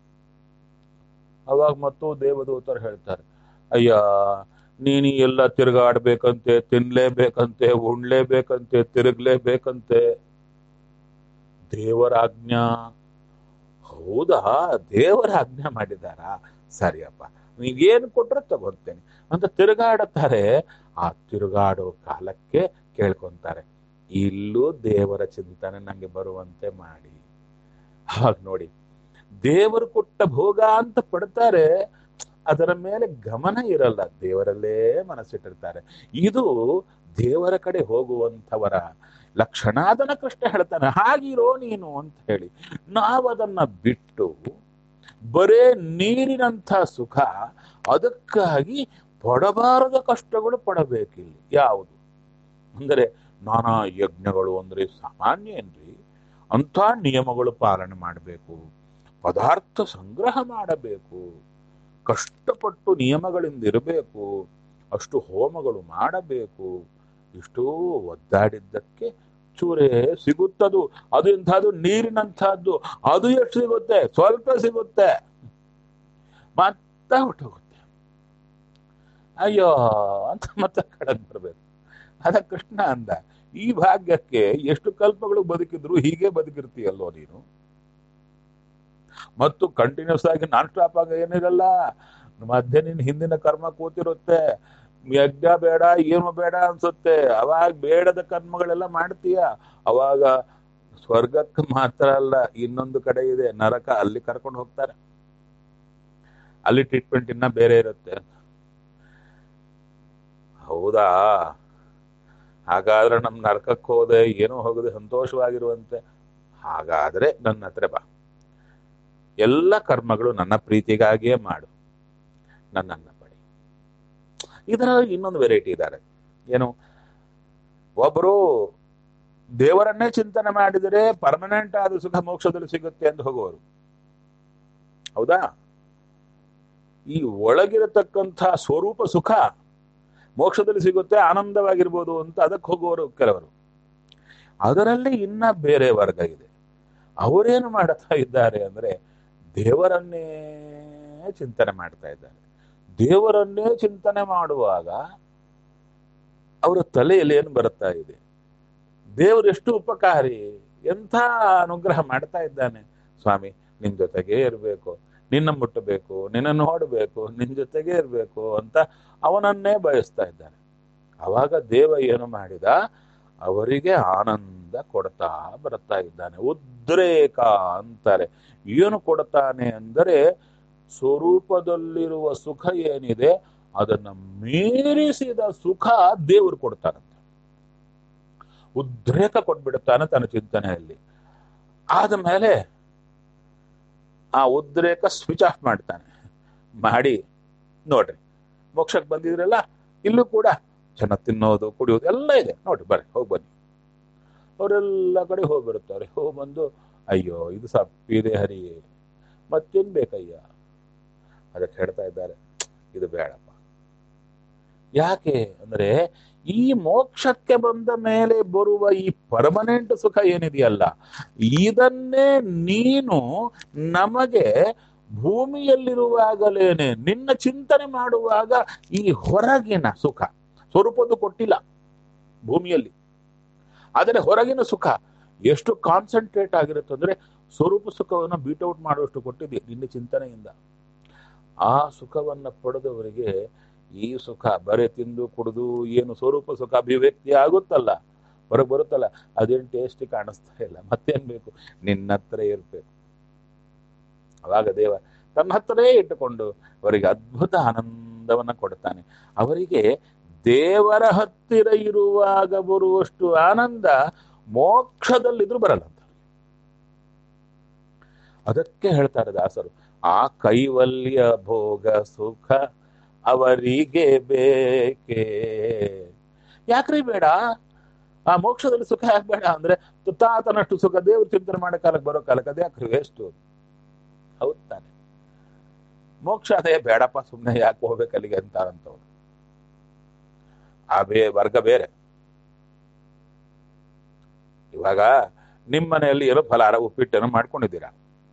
ಅವಾಗ ಮತ್ತು ದೇವದೂತರು ಹೇಳ್ತಾರೆ ಅಯ್ಯ ನೀನು ಎಲ್ಲ ತಿರುಗಾಡ್ಬೇಕಂತೆ ತಿನ್ಲೇಬೇಕಂತೆ ಉಣ್ಲೇಬೇಕಂತೆ ತಿರುಗ್ಲೇಬೇಕಂತೆ ದೇವರ ಆಜ್ಞಾ ಹೌದಾ ದೇವರ ಆಜ್ಞೆ ಮಾಡಿದಾರಾ ಸರಿಯಪ್ಪ ನೀವೇನು ಕೊಟ್ರೆ ತಗೋತೇನೆ ಅಂತ ತಿರುಗಾಡುತ್ತಾರೆ ಆ ತಿರುಗಾಡೋ ಕಾಲಕ್ಕೆ ಕೇಳ್ಕೊಂತಾರೆ ಇಲ್ಲೂ ದೇವರ ಚಿಂತನೆ ನಂಗೆ ಬರುವಂತೆ ಮಾಡಿ ಹಾಗೆ ನೋಡಿ ದೇವರು ಕೊಟ್ಟ ಭೋಗ ಅಂತ ಪಡ್ತಾರೆ ಅದರ ಮೇಲೆ ಗಮನ ಇರಲ್ಲ ದೇವರಲ್ಲೇ ಮನಸ್ಸಿಟ್ಟಿರ್ತಾರೆ ಇದು ದೇವರ ಕಡೆ ಹೋಗುವಂಥವರ ಲಕ್ಷಣ ಅದನ್ನ ಕೃಷ್ಣ ಹೇಳ್ತಾನೆ ಹಾಗಿರೋ ನೀನು ಅಂತ ಹೇಳಿ ನಾವದನ್ನ ಬಿಟ್ಟು ಬರೇ ನೀರಿನಂಥ ಸುಖ ಅದಕ್ಕಾಗಿ ಪಡಬಾರದ ಕಷ್ಟಗಳು ಪಡಬೇಕಿಲ್ಲ ಯಾವುದು ಅಂದರೆ ನಾನಾ ಯಜ್ಞಗಳು ಅಂದ್ರೆ ಸಾಮಾನ್ಯ ಏನ್ರಿ ಅಂಥ ನಿಯಮಗಳು ಪಾಲನೆ ಮಾಡಬೇಕು ಪದಾರ್ಥ ಸಂಗ್ರಹ ಮಾಡಬೇಕು ಕಷ್ಟಪಟ್ಟು ನಿಯಮಗಳಿಂದ ಇರಬೇಕು ಅಷ್ಟು ಹೋಮಗಳು ಮಾಡಬೇಕು ಇಷ್ಟೋ ಒದ್ದಾಡಿದ್ದಕ್ಕೆ ಚೂರೇ ಸಿಗುತ್ತದು ಅದು ಇಂಥದ್ದು ನೀರಿನಂತಹದ್ದು ಅದು ಎಷ್ಟು ಸಿಗುತ್ತೆ ಸ್ವಲ್ಪ ಸಿಗುತ್ತೆ ಮತ್ತೆ ಹೊಟ್ಟೋಗುತ್ತೆ ಅಯ್ಯೋ ಅಂತ ಮತ್ತೆ ಕಡೆಗೆ ಬರ್ಬೇಕು ಅದ ಕೃಷ್ಣ ಅಂದ ಈ ಭಾಗ್ಯಕ್ಕೆ ಎಷ್ಟು ಕಲ್ಪಗಳು ಬದುಕಿದ್ರು ಹೀಗೆ ಬದುಕಿರ್ತೀಯಲ್ಲೋ ನೀನು ಮತ್ತು ಕಂಟಿನ್ಯೂಸ್ ಆಗಿ ನಾನ್ ಸ್ಟಾಪ್ ಆಗ ಏನಿರಲ್ಲ ಮಧ್ಯೆ ನಿನ್ ಹಿಂದಿನ ಕರ್ಮ ಕೂತಿರುತ್ತೆ ಯಜ್ಞ ಬೇಡ ಏನು ಬೇಡ ಅನ್ಸುತ್ತೆ ಅವಾಗ ಬೇಡದ ಕರ್ಮಗಳೆಲ್ಲ ಮಾಡ್ತೀಯ ಅವಾಗ ಸ್ವರ್ಗಕ್ಕೆ ಮಾತ್ರ ಅಲ್ಲ ಇನ್ನೊಂದು ಕಡೆ ಇದೆ ನರಕ ಅಲ್ಲಿ ಕರ್ಕೊಂಡು ಹೋಗ್ತಾರೆ ಅಲ್ಲಿ ಟ್ರೀಟ್ಮೆಂಟ್ ಇನ್ನ ಬೇರೆ ಇರುತ್ತೆ ಹೌದಾ ಹಾಗಾದ್ರೆ ನಮ್ ನರಕಕ್ಕೆ ಹೋದೆ ಏನೋ ಹೋಗದೆ ಸಂತೋಷವಾಗಿರುವಂತೆ ಹಾಗಾದ್ರೆ ನನ್ನ ಹತ್ರ ಬಾ ಎಲ್ಲ ಕರ್ಮಗಳು ನನ್ನ ಪ್ರೀತಿಗಾಗಿಯೇ ಮಾಡು ನನ್ನನ್ನ ಪಡಿ ಇದರ ಇನ್ನೊಂದು ವೆರೈಟಿ ಇದ್ದಾರೆ ಏನು ಒಬ್ಬರು ದೇವರನ್ನೇ ಚಿಂತನೆ ಮಾಡಿದರೆ ಪರ್ಮನೆಂಟ್ ಆದ ಸುಖ ಮೋಕ್ಷದಲ್ಲಿ ಸಿಗುತ್ತೆ ಅಂತ ಹೋಗುವರು ಹೌದಾ ಈ ಒಳಗಿರತಕ್ಕಂಥ ಸ್ವರೂಪ ಸುಖ ಮೋಕ್ಷದಲ್ಲಿ ಸಿಗುತ್ತೆ ಆನಂದವಾಗಿರ್ಬೋದು ಅಂತ ಅದಕ್ಕೆ ಹೋಗುವವರು ಕೆಲವರು ಅದರಲ್ಲಿ ಇನ್ನ ಬೇರೆ ವರ್ಗ ಇದೆ ಅವರೇನು ಮಾಡುತ್ತಾ ಇದ್ದಾರೆ ಅಂದ್ರೆ ದೇವರನ್ನೇ ಚಿಂತನೆ ಮಾಡ್ತಾ ಇದ್ದಾರೆ ದೇವರನ್ನೇ ಚಿಂತನೆ ಮಾಡುವಾಗ ಅವರ ತಲೆಯಲ್ಲಿ ಏನು ಬರುತ್ತಾ ಇದೆ ದೇವರು ಎಷ್ಟು ಉಪಕಾರಿ ಎಂಥ ಅನುಗ್ರಹ ಮಾಡ್ತಾ ಇದ್ದಾನೆ ಸ್ವಾಮಿ ನಿನ್ ಜೊತೆಗೇ ಇರಬೇಕು ನಿನ್ನ ಮುಟ್ಟಬೇಕು ನಿನ್ನ ನೋಡಬೇಕು ನಿನ್ ಜೊತೆಗೇ ಇರಬೇಕು ಅಂತ ಅವನನ್ನೇ ಬಯಸ್ತಾ ಇದ್ದಾನೆ ಅವಾಗ ದೇವ ಏನು ಮಾಡಿದ ಅವರಿಗೆ ಆನಂದ ಕೊಡ್ತಾ ಬರ್ತಾ ಇದ್ದಾನೆ ಉದ್ರೇಕ ಅಂತಾರೆ ಏನು ಕೊಡ್ತಾನೆ ಅಂದರೆ ಸ್ವರೂಪದಲ್ಲಿರುವ ಸುಖ ಏನಿದೆ ಅದನ್ನ ಮೀರಿಸಿದ ಸುಖ ದೇವರು ಕೊಡ್ತಾನಂತೆ ಉದ್ರೇಕ ಕೊಟ್ಬಿಡುತ್ತಾನೆ ತನ್ನ ಚಿಂತನೆಯಲ್ಲಿ ಆದ ಮೇಲೆ ಆ ಉದ್ರೇಕ ಸ್ವಿಚ್ ಆಫ್ ಮಾಡ್ತಾನೆ ಮಾಡಿ ನೋಡ್ರಿ ಮೋಕ್ಷಕ್ಕೆ ಬಂದಿದ್ರಲ್ಲ ಇಲ್ಲೂ ಕೂಡ ಚೆನ್ನಾಗಿ ತಿನ್ನೋದು ಕುಡಿಯೋದು ಎಲ್ಲ ಇದೆ ನೋಡ್ರಿ ಬರ್ರಿ ಹೋಗಿ ಬನ್ನಿ ಅವರೆಲ್ಲ ಕಡೆ ಹೋಗಿ ಬರುತ್ತಾರೆ ಹೋಗಿ ಬಂದು ಅಯ್ಯೋ ಇದು ಸಪ್ಪಿದೆ ಹರಿ ಮತ್ತೇನ್ ಬೇಕಯ್ಯ ಅದಕ್ಕೆ ಹೇಳ್ತಾ ಇದ್ದಾರೆ ಇದು ಬೇಡಪ್ಪ ಯಾಕೆ ಅಂದ್ರೆ ಈ ಮೋಕ್ಷಕ್ಕೆ ಬಂದ ಮೇಲೆ ಬರುವ ಈ ಪರ್ಮನೆಂಟ್ ಸುಖ ಏನಿದೆಯಲ್ಲ ಇದನ್ನೇ ನೀನು ನಮಗೆ ಭೂಮಿಯಲ್ಲಿರುವಾಗಲೇನೆ ನಿನ್ನ ಚಿಂತನೆ ಮಾಡುವಾಗ ಈ ಹೊರಗಿನ ಸುಖ ಸ್ವರೂಪದ್ದು ಕೊಟ್ಟಿಲ್ಲ ಭೂಮಿಯಲ್ಲಿ ಆದರೆ ಹೊರಗಿನ ಸುಖ ಎಷ್ಟು ಕಾನ್ಸಂಟ್ರೇಟ್ ಆಗಿರುತ್ತೆ ಅಂದ್ರೆ ಸ್ವರೂಪ ಸುಖವನ್ನು ಬೀಟ್ ಔಟ್ ಮಾಡುವಷ್ಟು ಕೊಟ್ಟಿದೆ ನಿನ್ನ ಚಿಂತನೆಯಿಂದ ಆ ಸುಖವನ್ನ ಪಡೆದವರಿಗೆ ಈ ಸುಖ ಬರೆ ತಿಂದು ಕುಡಿದು ಏನು ಸ್ವರೂಪ ಸುಖ ಅಭಿವ್ಯಕ್ತಿ ಆಗುತ್ತಲ್ಲ ಹೊರಗೆ ಬರುತ್ತಲ್ಲ ಅದೇನು ಟೇಸ್ಟ್ ಕಾಣಿಸ್ತಾ ಇಲ್ಲ ಮತ್ತೇನ್ ಬೇಕು ನಿನ್ನ ಹತ್ರ ಇರ್ಬೇಕು ಅವಾಗ ದೇವ ತನ್ನ ಹತ್ರನೇ ಇಟ್ಟುಕೊಂಡು ಅವರಿಗೆ ಅದ್ಭುತ ಆನಂದವನ್ನ ಕೊಡ್ತಾನೆ ಅವರಿಗೆ ದೇವರ ಹತ್ತಿರ ಇರುವಾಗ ಬರುವಷ್ಟು ಆನಂದ ಮೋಕ್ಷದಲ್ಲಿದ್ರು ಬರಲ್ಲ ಅಂತ ಅದಕ್ಕೆ ಹೇಳ್ತಾರೆ ದಾಸರು ಆ ಕೈವಲ್ಯ ಭೋಗ ಸುಖ ಅವರಿಗೆ ಬೇಕೇ ಯಾಕ್ರಿ ಬೇಡ ಆ ಮೋಕ್ಷದಲ್ಲಿ ಸುಖ ಯಾಕೆ ಬೇಡ ಅಂದ್ರೆ ತುತ್ತಾತನಷ್ಟು ಸುಖ ದೇವ್ರ ಚಿಂತನೆ ಮಾಡೋ ಕಾಲಕ್ಕೆ ಬರೋ ಕಾಲಕ್ಕೆ ಅದೇ ಯಾಕ್ರಿ ವೇಸ್ಟ್ ಹೌದ್ ತಾನೆ ಮೋಕ್ಷ ಅದೇ ಬೇಡಪ್ಪ ಸುಮ್ಮನೆ ಯಾಕೆ ಹೋಗ್ಬೇಕು ಅಲ್ಲಿಗೆ ಅಂತಾರಂತವ್ರು ಆ ಬೇ ವರ್ಗ ಬೇರೆ ಇವಾಗ ನಿಮ್ಮ ಮನೆಯಲ್ಲಿ ಏನೋ ಫಲಾರ ಉಪ್ಪಿಟ್ಟನ್ನು ಮಾಡ್ಕೊಂಡಿದ್ದೀರಾ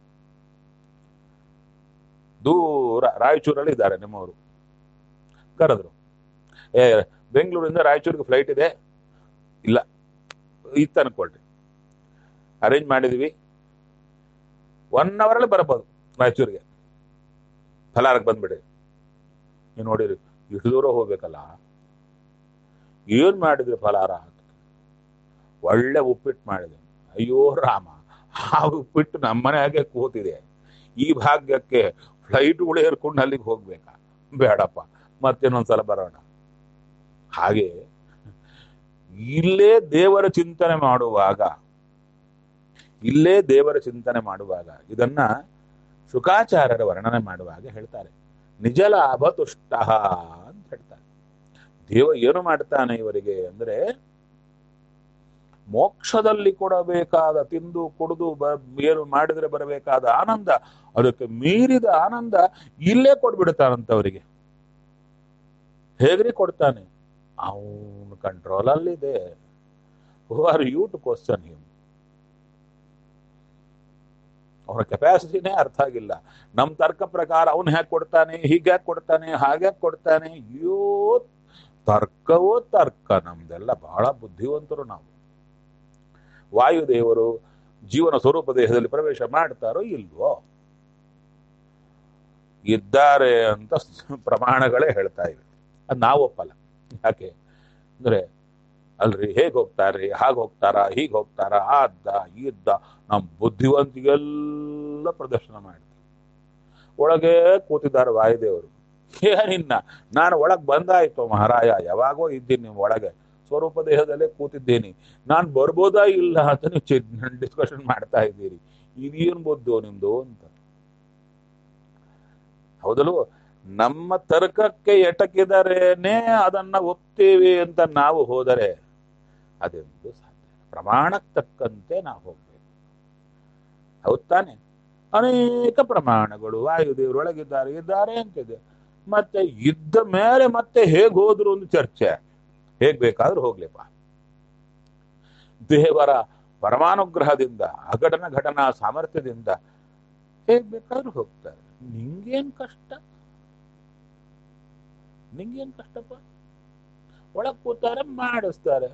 ದೂರ ರಾಯಚೂರಲ್ಲಿ ಇದ್ದಾರೆ ನಿಮ್ಮವರು ಕರೆದ್ರು ಏ ಬೆಂಗಳೂರಿಂದ ರಾಯಚೂರಿಗೆ ಫ್ಲೈಟ್ ಇದೆ ಇಲ್ಲ ಇತ್ತು ಅನ್ಕೊಳ್ರಿ ಅರೇಂಜ್ ಮಾಡಿದ್ವಿ ಒನ್ ಅವರಲ್ಲಿ ಬರ್ಬೋದು ರಾಯಚೂರಿಗೆ ಫಲಾರಕ್ಕೆ ಬಂದ್ಬಿಡಿ ನೀವು ನೋಡಿರಿ ಇಷ್ಟು ದೂರ ಹೋಗ್ಬೇಕಲ್ಲ ಏನ್ ಮಾಡಿದ್ರಿ ಫಲಾರ ಅಂತ ಒಳ್ಳೆ ಉಪ್ಪಿಟ್ಟು ಮಾಡಿದೆ ಅಯ್ಯೋ ರಾಮ ಆ ಉಪ್ಪಿಟ್ಟು ನಮ್ಮನೆಯಾಗೆ ಕೂತಿದೆ ಈ ಭಾಗ್ಯಕ್ಕೆ ಫ್ಲೈಟ್ಗಳು ಏರ್ಕೊಂಡು ಅಲ್ಲಿಗೆ ಹೋಗ್ಬೇಕಾ ಬೇಡಪ್ಪ ಮತ್ತಿನ್ನೊಂದ್ಸಲ ಬರೋಣ ಹಾಗೆ ಇಲ್ಲೇ ದೇವರ ಚಿಂತನೆ ಮಾಡುವಾಗ ಇಲ್ಲೇ ದೇವರ ಚಿಂತನೆ ಮಾಡುವಾಗ ಇದನ್ನ ಶುಕಾಚಾರ್ಯರ ವರ್ಣನೆ ಮಾಡುವಾಗ ಹೇಳ್ತಾರೆ ನಿಜ ಲಾಭ ತುಷ್ಟ ಅಂತ ಹೇಳ್ತಾರೆ ದೇವ ಏನು ಮಾಡ್ತಾನೆ ಇವರಿಗೆ ಅಂದ್ರೆ ಮೋಕ್ಷದಲ್ಲಿ ಕೊಡಬೇಕಾದ ತಿಂದು ಕುಡಿದು ಬ ಏನು ಮಾಡಿದ್ರೆ ಬರಬೇಕಾದ ಆನಂದ ಅದಕ್ಕೆ ಮೀರಿದ ಆನಂದ ಇಲ್ಲೇ ಕೊಟ್ಬಿಡ್ತಾನಂತವರಿಗೆ ಹೇಗ್ರಿ ಕೊಡ್ತಾನೆ ಅವನು ಕಂಟ್ರೋಲ್ ಅಲ್ಲಿದೆ who are you to question him ಅವನ ಕೆಪಾಸಿಟಿನೇ ಅರ್ಥ ಆಗಿಲ್ಲ ನಮ್ ತರ್ಕ ಪ್ರಕಾರ ಅವನು ಹ್ಯಾಕ್ ಕೊಡ್ತಾನೆ ಹೀಗ್ಯಾಕ್ ಕೊಡ್ತಾನೆ ಹಾಗ್ಯಾಕ್ ಕೊಡ್ತಾನೆ ಅಯ್ಯೋ ತರ್ಕವೋ ತರ್ಕ ನಮ್ದೆಲ್ಲ ಬಹಳ ಬುದ್ಧಿವಂತರು ನಾವು ವಾಯುದೇವರು ಜೀವನ ಸ್ವರೂಪ ದೇಹದಲ್ಲಿ ಪ್ರವೇಶ ಮಾಡ್ತಾರೋ ಇಲ್ವೋ ಇದ್ದಾರೆ ಅಂತ ಪ್ರಮಾಣಗಳೇ ಹೇಳ್ತಾ ಇವೆ ಅದು ನಾವು ಒಪ್ಪಲ್ಲ ಯಾಕೆ ಅಂದ್ರೆ ಅಲ್ರಿ ಹೇಗ್ ಹೋಗ್ತಾರ್ರಿ ಹಾಗೆ ಹೋಗ್ತಾರ ಹೀಗೆ ಹೋಗ್ತಾರ ಆ ಅದ್ದ ಈ ಇದ್ದ ನಮ್ಮ ಬುದ್ಧಿವಂತಿಗೆಲ್ಲ ಪ್ರದರ್ಶನ ಮಾಡ್ತೀವಿ ಒಳಗೆ ಕೂತಿದ್ದಾರೆ ವಾಯುದೇವರು ಏನಿನ್ನ ನಾನು ಒಳಗ್ ಬಂದಾಯ್ತು ಮಹಾರಾಯ ಯಾವಾಗೋ ಇದ್ದೀನಿ ನೀವು ಒಳಗೆ ಸ್ವರೂಪ ದೇಹದಲ್ಲೇ ಕೂತಿದ್ದೀನಿ ನಾನು ಬರ್ಬೋದಾ ಇಲ್ಲ ಅಂತ ನೀವು ಡಿಸ್ಕಷನ್ ಮಾಡ್ತಾ ಇದ್ದೀರಿ ಇದೇನು ಬುದ್ಧು ನಿಮ್ದು ಅಂತ ಹೌದಲ್ವ ನಮ್ಮ ತರ್ಕಕ್ಕೆ ಎಟಕಿದರೇನೆ ಅದನ್ನ ಒಪ್ತೀವಿ ಅಂತ ನಾವು ಹೋದರೆ ಅದೆಂದು ಸಾಧ್ಯ ಪ್ರಮಾಣಕ್ಕೆ ತಕ್ಕಂತೆ ನಾವು ಹೋಗ್ಬೇಕು ಹೌದ್ ತಾನೆ ಅನೇಕ ಪ್ರಮಾಣಗಳು ವಾಯುದೇವರೊಳಗಿದ್ದಾರೆ ಇದ್ದಾರೆ ಅಂತಿದೆ ಮತ್ತೆ ಇದ್ದ ಮೇಲೆ ಮತ್ತೆ ಹೇಗ್ ಹೋದ್ರು ಒಂದು ಚರ್ಚೆ ಹೇಗ್ ಬೇಕಾದ್ರೂ ಹೋಗ್ಲಿಪ್ಪ ದೇವರ ಪರಮಾನುಗ್ರಹದಿಂದ ಅಘಟನ ಘಟನಾ ಸಾಮರ್ಥ್ಯದಿಂದ ಹೇಗ್ ಬೇಕಾದ್ರೂ ಹೋಗ್ತಾರೆ ನಿಂಗೇನ್ ಕಷ್ಟ ನಿಂಗೇನ್ ಕಷ್ಟಪ್ಪ ಒಳಗ್ ಕೂತಾರೆ ಮಾಡಿಸ್ತಾರೆ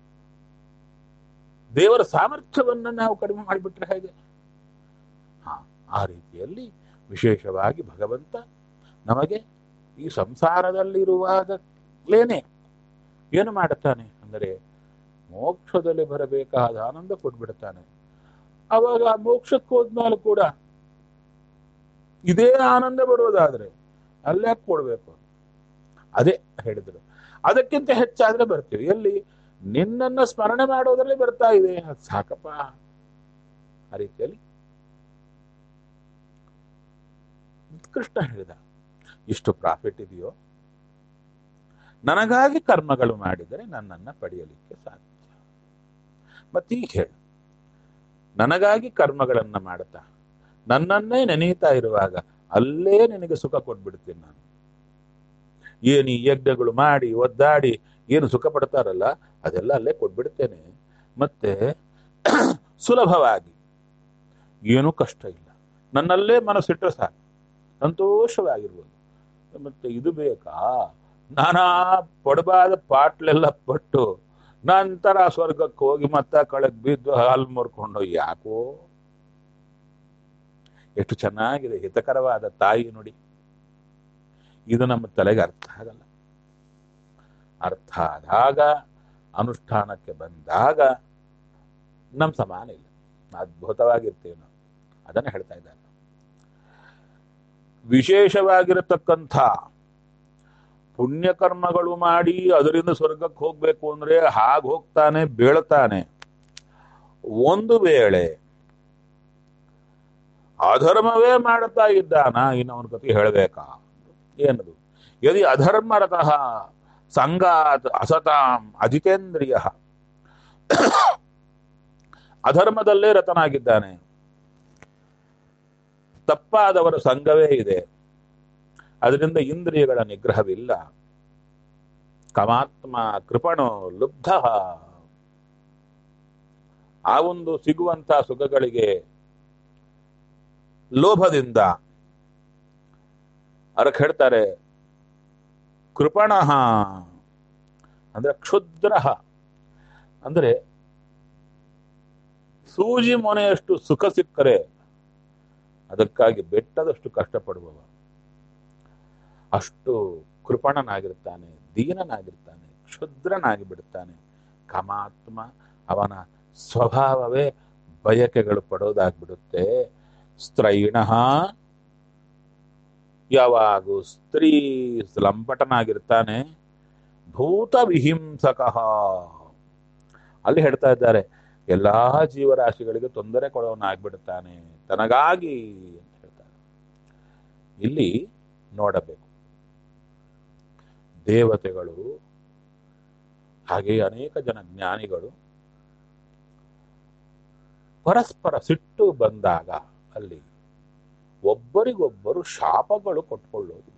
ದೇವರ ಸಾಮರ್ಥ್ಯವನ್ನ ನಾವು ಕಡಿಮೆ ಮಾಡಿಬಿಟ್ರೆ ಹೇಗೆ ಹಾ ಆ ರೀತಿಯಲ್ಲಿ ವಿಶೇಷವಾಗಿ ಭಗವಂತ ನಮಗೆ ಈ ಸಂಸಾರದಲ್ಲಿರುವಾಗಲೇನೆ ಏನು ಮಾಡುತ್ತಾನೆ ಅಂದರೆ ಮೋಕ್ಷದಲ್ಲಿ ಬರಬೇಕಾದ ಆನಂದ ಕೊಟ್ಬಿಡ್ತಾನೆ ಅವಾಗ ಆ ಮೋಕ್ಷಕ್ಕೆ ಹೋದ್ಮೇಲೆ ಕೂಡ ಇದೇ ಆನಂದ ಬರೋದಾದ್ರೆ ಅಲ್ಲೇ ಕೊಡ್ಬೇಕು ಅದೇ ಹೇಳಿದ್ರು ಅದಕ್ಕಿಂತ ಹೆಚ್ಚಾದ್ರೆ ಬರ್ತೀವಿ ಎಲ್ಲಿ ನಿನ್ನನ್ನ ಸ್ಮರಣೆ ಮಾಡೋದ್ರಲ್ಲಿ ಬರ್ತಾ ಇದೆ ಅದ್ ಸಾಕಪ್ಪ ಆ ರೀತಿಯಲ್ಲಿ ಕೃಷ್ಣ ಹೇಳಿದ ಇಷ್ಟು ಪ್ರಾಫಿಟ್ ಇದೆಯೋ ನನಗಾಗಿ ಕರ್ಮಗಳು ಮಾಡಿದರೆ ನನ್ನನ್ನ ಪಡೆಯಲಿಕ್ಕೆ ಸಾಧ್ಯ ಮತ್ತೀಗ ಹೇಳು ನನಗಾಗಿ ಕರ್ಮಗಳನ್ನ ಮಾಡುತ್ತಾ ನನ್ನನ್ನೇ ನೆನೆಯುತ್ತಾ ಇರುವಾಗ ಅಲ್ಲೇ ನಿನಗೆ ಸುಖ ಕೊಟ್ಬಿಡ್ತೀನಿ ನಾನು ಏನು ಈ ಯಜ್ಞಗಳು ಮಾಡಿ ಒದ್ದಾಡಿ ಏನು ಸುಖ ಪಡ್ತಾರಲ್ಲ ಅದೆಲ್ಲ ಅಲ್ಲೇ ಕೊಟ್ಬಿಡ್ತೇನೆ ಮತ್ತೆ ಸುಲಭವಾಗಿ ಏನೂ ಕಷ್ಟ ಇಲ್ಲ ನನ್ನಲ್ಲೇ ಮನಸ್ಸಿಟ್ಟರೆ ಸಾಕು ಸಂತೋಷವಾಗಿರ್ಬೋದು ಮತ್ತೆ ಇದು ಬೇಕಾ ನಾನಾ ಪಡಬಾದ ಪಾಟ್ಲೆಲ್ಲ ಪಟ್ಟು ನಂತರ ಸ್ವರ್ಗಕ್ಕೆ ಹೋಗಿ ಮತ್ತೆ ಕಳಗ್ ಬಿದ್ದು ಹಾಲು ಮುರ್ಕೊಂಡು ಯಾಕೋ ಎಷ್ಟು ಚೆನ್ನಾಗಿದೆ ಹಿತಕರವಾದ ತಾಯಿ ನುಡಿ ಇದು ನಮ್ಮ ತಲೆಗೆ ಅರ್ಥ ಆಗಲ್ಲ ಅರ್ಥ ಆದಾಗ ಅನುಷ್ಠಾನಕ್ಕೆ ಬಂದಾಗ ನಮ್ಮ ಸಮಾನ ಇಲ್ಲ ಅದ್ಭುತವಾಗಿರ್ತೀವಿ ನಾವು ಅದನ್ನ ಹೇಳ್ತಾ ಇದ್ದಾರೆ ವಿಶೇಷವಾಗಿರತಕ್ಕಂಥ ಪುಣ್ಯಕರ್ಮಗಳು ಮಾಡಿ ಅದರಿಂದ ಸ್ವರ್ಗಕ್ಕೆ ಹೋಗ್ಬೇಕು ಅಂದ್ರೆ ಹಾಗೆ ಹೋಗ್ತಾನೆ ಬೀಳ್ತಾನೆ ಒಂದು ವೇಳೆ ಅಧರ್ಮವೇ ಮಾಡ್ತಾ ಇದ್ದಾನ ಇನ್ನು ಅವನ ಕತೆ ಹೇಳಬೇಕಾ ಏನದು ಯದಿ ಅಧರ್ಮರತಃ ಸಂಗಾತ್ ಅಸತಾಂ ಅಜಿತೇಂದ್ರಿಯ ಅಧರ್ಮದಲ್ಲೇ ರತನಾಗಿದ್ದಾನೆ ತಪ್ಪಾದವರ ಸಂಘವೇ ಇದೆ ಅದರಿಂದ ಇಂದ್ರಿಯಗಳ ನಿಗ್ರಹವಿಲ್ಲ ಕಮಾತ್ಮ ಕೃಪಣೋ ಲುಬ್ಧ ಆ ಒಂದು ಸಿಗುವಂತ ಸುಖಗಳಿಗೆ ಲೋಭದಿಂದ ಅದಕ್ಕೆ ಹೇಳ್ತಾರೆ ಕೃಪಣ ಅಂದ್ರೆ ಕ್ಷುದ್ರ ಅಂದ್ರೆ ಸೂಜಿ ಮೊನೆಯಷ್ಟು ಸುಖ ಸಿಕ್ಕರೆ ಅದಕ್ಕಾಗಿ ಬೆಟ್ಟದಷ್ಟು ಕಷ್ಟಪಡುವವ ಅಷ್ಟು ಕೃಪಣನಾಗಿರ್ತಾನೆ ದೀನನಾಗಿರ್ತಾನೆ ಕ್ಷುದ್ರನಾಗಿ ಬಿಡ್ತಾನೆ ಕಮಾತ್ಮ ಅವನ ಸ್ವಭಾವವೇ ಬಯಕೆಗಳು ಪಡೋದಾಗ್ಬಿಡುತ್ತೆ ಸ್ತ್ರೈಣ ಯಾವಾಗೂ ಸ್ತ್ರೀ ಲಂಪಟನಾಗಿರ್ತಾನೆ ಭೂತ ವಿಹಿಂಸಕ ಅಲ್ಲಿ ಹೇಳ್ತಾ ಇದ್ದಾರೆ ಎಲ್ಲಾ ಜೀವರಾಶಿಗಳಿಗೆ ತೊಂದರೆ ಕೊಡೋನಾಗ್ಬಿಡ್ತಾನೆ ತನಗಾಗಿ ಅಂತ ಹೇಳ್ತಾರೆ ಇಲ್ಲಿ ನೋಡಬೇಕು ದೇವತೆಗಳು ಹಾಗೆ ಅನೇಕ ಜನ ಜ್ಞಾನಿಗಳು ಪರಸ್ಪರ ಸಿಟ್ಟು ಬಂದಾಗ ಅಲ್ಲಿ ಒಬ್ಬರಿಗೊಬ್ಬರು ಶಾಪಗಳು ಕೊಟ್ಕೊಳ್ಳೋದು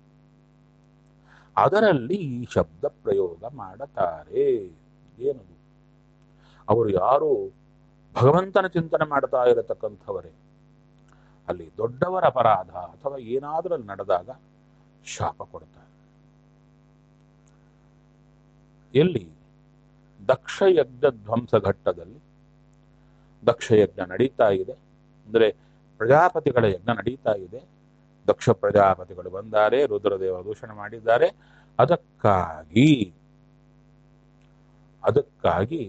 ಅದರಲ್ಲಿ ಈ ಶಬ್ದ ಪ್ರಯೋಗ ಮಾಡುತ್ತಾರೆ ಏನದು ಅವರು ಯಾರು ಭಗವಂತನ ಚಿಂತನೆ ಮಾಡ್ತಾ ಇರತಕ್ಕಂಥವರೇ ಅಲ್ಲಿ ದೊಡ್ಡವರ ಅಪರಾಧ ಅಥವಾ ಏನಾದರೂ ಅಲ್ಲಿ ನಡೆದಾಗ ಶಾಪ ಕೊಡ್ತಾರೆ ಎಲ್ಲಿ ದಕ್ಷಯಜ್ಞ ಧ್ವಂಸ ಘಟ್ಟದಲ್ಲಿ ದಕ್ಷಯಜ್ಞ ನಡೀತಾ ಇದೆ ಅಂದ್ರೆ ಪ್ರಜಾಪತಿಗಳ ಯಜ್ಞ ನಡೀತಾ ಇದೆ ದಕ್ಷ ಪ್ರಜಾಪತಿಗಳು ಬಂದಾರೆ ರುದ್ರದೇವ ದೂಷಣೆ ಮಾಡಿದ್ದಾರೆ ಅದಕ್ಕಾಗಿ ಅದಕ್ಕಾಗಿ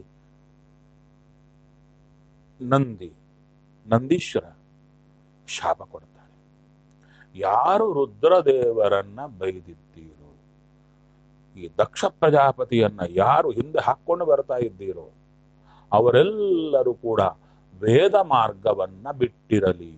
ನಂದಿ ನಂದೀಶ್ವರ ಶಾಪ ಕೊಡ್ತಾರೆ ಯಾರು ರುದ್ರದೇವರನ್ನ ಬೈದಿದ್ದೀರೋ ಈ ದಕ್ಷ ಪ್ರಜಾಪತಿಯನ್ನ ಯಾರು ಹಿಂದೆ ಹಾಕೊಂಡು ಬರ್ತಾ ಇದ್ದೀರೋ ಅವರೆಲ್ಲರೂ ಕೂಡ ವೇದ ಮಾರ್ಗವನ್ನ ಬಿಟ್ಟಿರಲಿ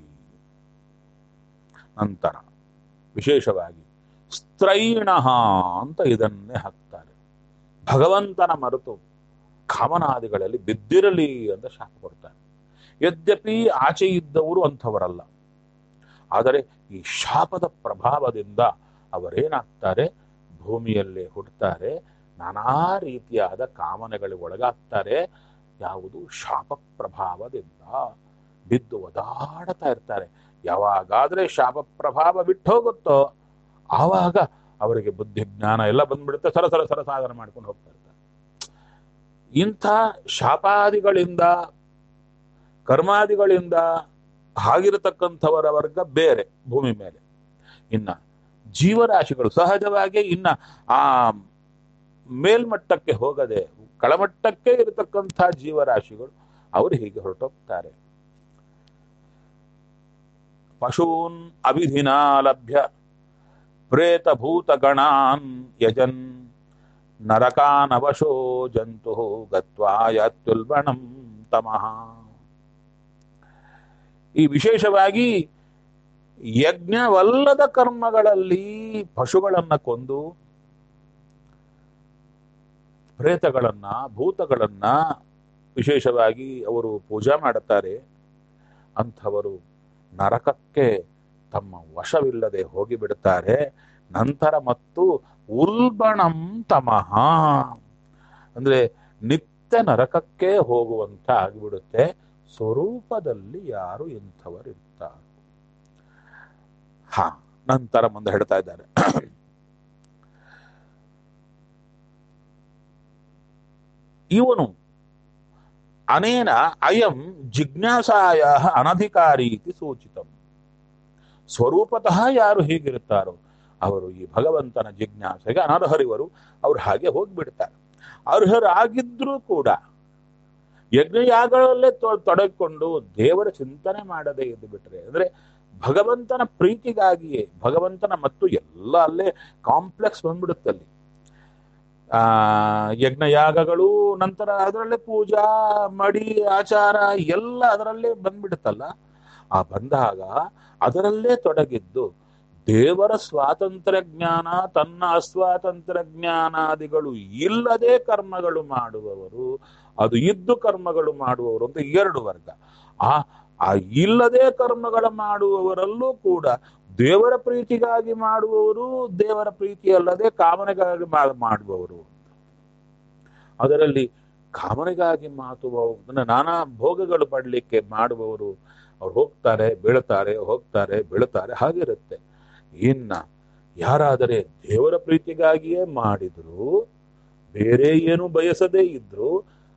ನಂತರ ವಿಶೇಷವಾಗಿ ಸ್ತ್ರೈಣ ಅಂತ ಇದನ್ನೇ ಹಾಕ್ತಾರೆ ಭಗವಂತನ ಮರೆತು ಕಾಮನಾದಿಗಳಲ್ಲಿ ಬಿದ್ದಿರಲಿ ಅಂತ ಶಾಪ ಕೊಡ್ತಾರೆ ಯದ್ಯಪಿ ಆಚೆ ಇದ್ದವರು ಅಂಥವರಲ್ಲ ಆದರೆ ಈ ಶಾಪದ ಪ್ರಭಾವದಿಂದ ಅವರೇನಾಗ್ತಾರೆ ಭೂಮಿಯಲ್ಲೇ ಹುಟ್ಟುತ್ತಾರೆ ನಾನಾ ರೀತಿಯಾದ ಕಾಮನೆಗಳಿಗೆ ಒಳಗಾಗ್ತಾರೆ ಯಾವುದು ಶಾಪ ಪ್ರಭಾವದಿಂದ ಬಿದ್ದು ಒದಾಡ್ತಾ ಇರ್ತಾರೆ ಯಾವಾಗಾದ್ರೆ ಶಾಪ ಪ್ರಭಾವ ಬಿಟ್ಟು ಹೋಗುತ್ತೋ ಆವಾಗ ಅವರಿಗೆ ಬುದ್ಧಿ ಜ್ಞಾನ ಎಲ್ಲ ಬಂದ್ಬಿಡುತ್ತೆ ಸರ ಸರ ಸರ ಸಾಧನೆ ಮಾಡ್ಕೊಂಡು ಹೋಗ್ತಾ ಇರ್ತಾರೆ ಇಂಥ ಶಾಪಾದಿಗಳಿಂದ ಕರ್ಮಾದಿಗಳಿಂದ ಆಗಿರತಕ್ಕಂಥವರ ವರ್ಗ ಬೇರೆ ಭೂಮಿ ಮೇಲೆ ಇನ್ನ ಜೀವರಾಶಿಗಳು ಸಹಜವಾಗಿ ಇನ್ನ ಆ ಮೇಲ್ಮಟ್ಟಕ್ಕೆ ಹೋಗದೆ ಕಳಮಟ್ಟಕ್ಕೆ ಇರತಕ್ಕಂಥ ಜೀವರಾಶಿಗಳು ಅವರು ಹೀಗೆ ಹೊರಟೋಗ್ತಾರೆ ಪಶೂನ್ ಅವಿಧಿನಾ ಲಭ್ಯ ಪ್ರೇತಭೂತ ಗಣಾನ್ ಯಜನ್ ನರಕಾನವಶೋ ಜಂತು ಗತ್ವಾಯತ್ಯುಲ್ಬಣಂ ತಮಃ ಈ ವಿಶೇಷವಾಗಿ ಯಜ್ಞವಲ್ಲದ ಕರ್ಮಗಳಲ್ಲಿ ಪಶುಗಳನ್ನ ಕೊಂದು ಪ್ರೇತಗಳನ್ನ ಭೂತಗಳನ್ನ ವಿಶೇಷವಾಗಿ ಅವರು ಪೂಜಾ ಮಾಡುತ್ತಾರೆ ಅಂಥವರು ನರಕಕ್ಕೆ ತಮ್ಮ ವಶವಿಲ್ಲದೆ ಹೋಗಿಬಿಡುತ್ತಾರೆ ನಂತರ ಮತ್ತು ಉಲ್ಬಣಂ ತಮಃ ಅಂದ್ರೆ ನಿತ್ಯ ನರಕಕ್ಕೆ ಹೋಗುವಂತ ಆಗಿಬಿಡುತ್ತೆ ಸ್ವರೂಪದಲ್ಲಿ ಯಾರು ಇಂಥವರಿರ್ತಾರೆ ಹಾ ನಂತರ ಮುಂದೆ ಹೇಳ್ತಾ ಇದ್ದಾರೆ ಇವನು ಅನೇನ ಅಯಂ ಜಿಜ್ಞಾಸಾಯ ಅನಧಿಕಾರಿ ಇತಿ ಸೂಚಿತಂ ಸ್ವರೂಪತಃ ಯಾರು ಹೀಗಿರುತ್ತಾರೋ ಅವರು ಈ ಭಗವಂತನ ಜಿಜ್ಞಾಸೆಗೆ ಅನರ್ಹರಿವರು ಅವ್ರು ಹಾಗೆ ಹೋಗ್ಬಿಡ್ತಾರೆ ಅರ್ಹರಾಗಿದ್ರೂ ಕೂಡ ಯಜ್ಞಯಾಗಗಳಲ್ಲೇ ತೊಡಗಿಕೊಂಡು ದೇವರ ಚಿಂತನೆ ಮಾಡದೇ ಇದ್ದು ಬಿಟ್ರೆ ಅಂದ್ರೆ ಭಗವಂತನ ಪ್ರೀತಿಗಾಗಿಯೇ ಭಗವಂತನ ಮತ್ತು ಎಲ್ಲ ಅಲ್ಲೇ ಕಾಂಪ್ಲೆಕ್ಸ್ ಬಂದ್ಬಿಡುತ್ತಲ್ಲಿ ಆ ಯಜ್ಞಯಾಗಗಳು ನಂತರ ಅದರಲ್ಲೇ ಪೂಜಾ ಮಡಿ ಆಚಾರ ಎಲ್ಲ ಅದರಲ್ಲೇ ಬಂದ್ಬಿಡುತ್ತಲ್ಲ ಆ ಬಂದಾಗ ಅದರಲ್ಲೇ ತೊಡಗಿದ್ದು ದೇವರ ಸ್ವಾತಂತ್ರ್ಯ ಜ್ಞಾನ ತನ್ನ ಅಸ್ವಾತಂತ್ರ್ಯ ಜ್ಞಾನಾದಿಗಳು ಇಲ್ಲದೆ ಕರ್ಮಗಳು ಮಾಡುವವರು ಅದು ಇದ್ದು ಕರ್ಮಗಳು ಮಾಡುವವರು ಅಂತ ಎರಡು ವರ್ಗ ಆ ಆ ಇಲ್ಲದೆ ಕರ್ಮಗಳ ಮಾಡುವವರಲ್ಲೂ ಕೂಡ ದೇವರ ಪ್ರೀತಿಗಾಗಿ ಮಾಡುವವರು ದೇವರ ಪ್ರೀತಿ ಅಲ್ಲದೆ ಕಾಮನೆಗಾಗಿ ಮಾಡುವವರು ಅದರಲ್ಲಿ ಕಾಮನೆಗಾಗಿ ಮಾತುವ ನಾನಾ ಭೋಗಗಳು ಪಡಲಿಕ್ಕೆ ಮಾಡುವವರು ಅವ್ರು ಹೋಗ್ತಾರೆ ಬೀಳ್ತಾರೆ ಹೋಗ್ತಾರೆ ಬೀಳ್ತಾರೆ ಹಾಗಿರುತ್ತೆ ಇನ್ನ ಯಾರಾದರೆ ದೇವರ ಪ್ರೀತಿಗಾಗಿಯೇ ಮಾಡಿದ್ರು ಬೇರೆ ಏನು ಬಯಸದೇ ಇದ್ರು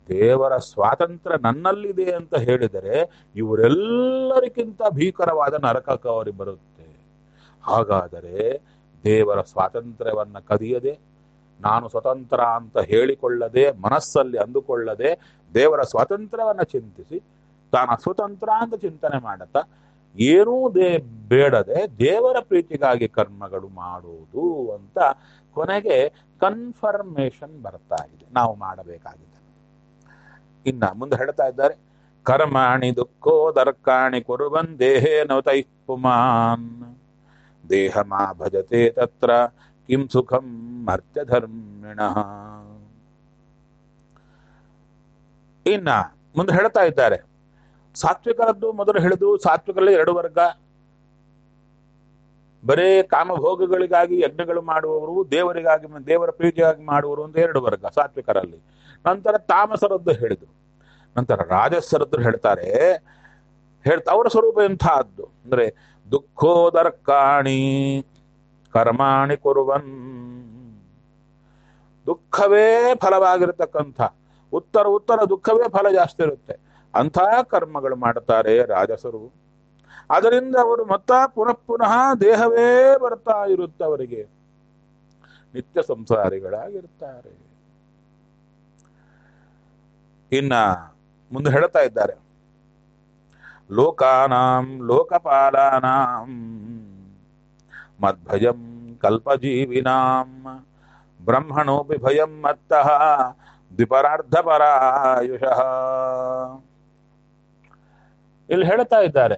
ದೇವರ ಸ್ವಾತಂತ್ರ್ಯ ನನ್ನಲ್ಲಿದೆ ಅಂತ ಹೇಳಿದರೆ ಇವರೆಲ್ಲರಿಗಿಂತ ಭೀಕರವಾದ ನರಕಕ್ಕೆ ಅವರಿಗೆ ಬರುತ್ತೆ ಹಾಗಾದರೆ ದೇವರ ಸ್ವಾತಂತ್ರ್ಯವನ್ನ ಕದಿಯದೆ ನಾನು ಸ್ವತಂತ್ರ ಅಂತ ಹೇಳಿಕೊಳ್ಳದೆ ಮನಸ್ಸಲ್ಲಿ ಅಂದುಕೊಳ್ಳದೆ ದೇವರ ಸ್ವಾತಂತ್ರ್ಯವನ್ನ ಚಿಂತಿಸಿ ತಾನು ಸ್ವತಂತ್ರ ಅಂತ ಚಿಂತನೆ ಮಾಡುತ್ತಾ ಏನೂ ದೇ ಬೇಡದೆ ದೇವರ ಪ್ರೀತಿಗಾಗಿ ಕರ್ಮಗಳು ಮಾಡುವುದು ಅಂತ ಕೊನೆಗೆ ಕನ್ಫರ್ಮೇಶನ್ ಬರ್ತಾ ಇದೆ ನಾವು ಮಾಡಬೇಕಾಗಿದೆ ಇನ್ನ ಮುಂದೆ ಹೇಳ್ತಾ ಇದ್ದಾರೆ ಕರ್ಮಾಣಿ ದುಃಖೋದರ್ಕಾಣಿ ಕುರುವನ್ ದೇಹೇನ ತೈಃ ಪುಮಾನ್ ದೇಹ ಮಾ ಭಜತೆ ತತ್ರ ಕಿಂ ಸುಖಂ ಮರ್ತ್ಯಧರ್ಮಿಣ ಇನ್ನ ಮುಂದೆ ಹೇಳ್ತಾ ಇದ್ದಾರೆ ಸಾತ್ವಿಕರದ್ದು ಮೊದಲು ಹೇಳಿದ್ರು ಸಾತ್ವಿಕರಲ್ಲಿ ಎರಡು ವರ್ಗ ಬರೇ ಕಾಮಭೋಗಗಳಿಗಾಗಿ ಯಜ್ಞಗಳು ಮಾಡುವವರು ದೇವರಿಗಾಗಿ ದೇವರ ಪ್ರೀತಿಗಾಗಿ ಮಾಡುವವರು ಅಂತ ಎರಡು ವರ್ಗ ಸಾತ್ವಿಕರಲ್ಲಿ ನಂತರ ತಾಮಸರದ್ದು ಹೇಳಿದ್ರು ನಂತರ ರಾಜಸರದ್ದು ಹೇಳ್ತಾರೆ ಹೇಳ್ತಾ ಅವರ ಸ್ವರೂಪ ಎಂಥದ್ದು ಅಂದ್ರೆ ದುಃಖೋದರ್ಕಾಣಿ ಕರ್ಮಾಣಿ ಕುರುವನ್ ದುಃಖವೇ ಫಲವಾಗಿರತಕ್ಕಂಥ ಉತ್ತರ ಉತ್ತರ ದುಃಖವೇ ಫಲ ಜಾಸ್ತಿ ಇರುತ್ತೆ ಅಂಥ ಕರ್ಮಗಳು ಮಾಡುತ್ತಾರೆ ರಾಜಸರು ಅದರಿಂದ ಅವರು ಮತ್ತ ಪುನಃ ಪುನಃ ದೇಹವೇ ಬರ್ತಾ ಇರುತ್ತೆ ಅವರಿಗೆ ನಿತ್ಯ ಸಂಸಾರಿಗಳಾಗಿರ್ತಾರೆ ಇನ್ನ ಮುಂದೆ ಹೇಳ್ತಾ ಇದ್ದಾರೆ ಲೋಕಾನಾಂ ಲೋಕಪಾಲಾನಾಂ ಮದ್ಭಯಂ ಕಲ್ಪಜೀವಿನಾಂ ಬ್ರಹ್ಮಣೋಪಿ ಭಯಂ ಮತ್ತಃ ದ್ವಿಪರಾರ್ಧಪರಾಯುಷಃ ಇಲ್ಲಿ ಹೇಳ್ತಾ ಇದ್ದಾರೆ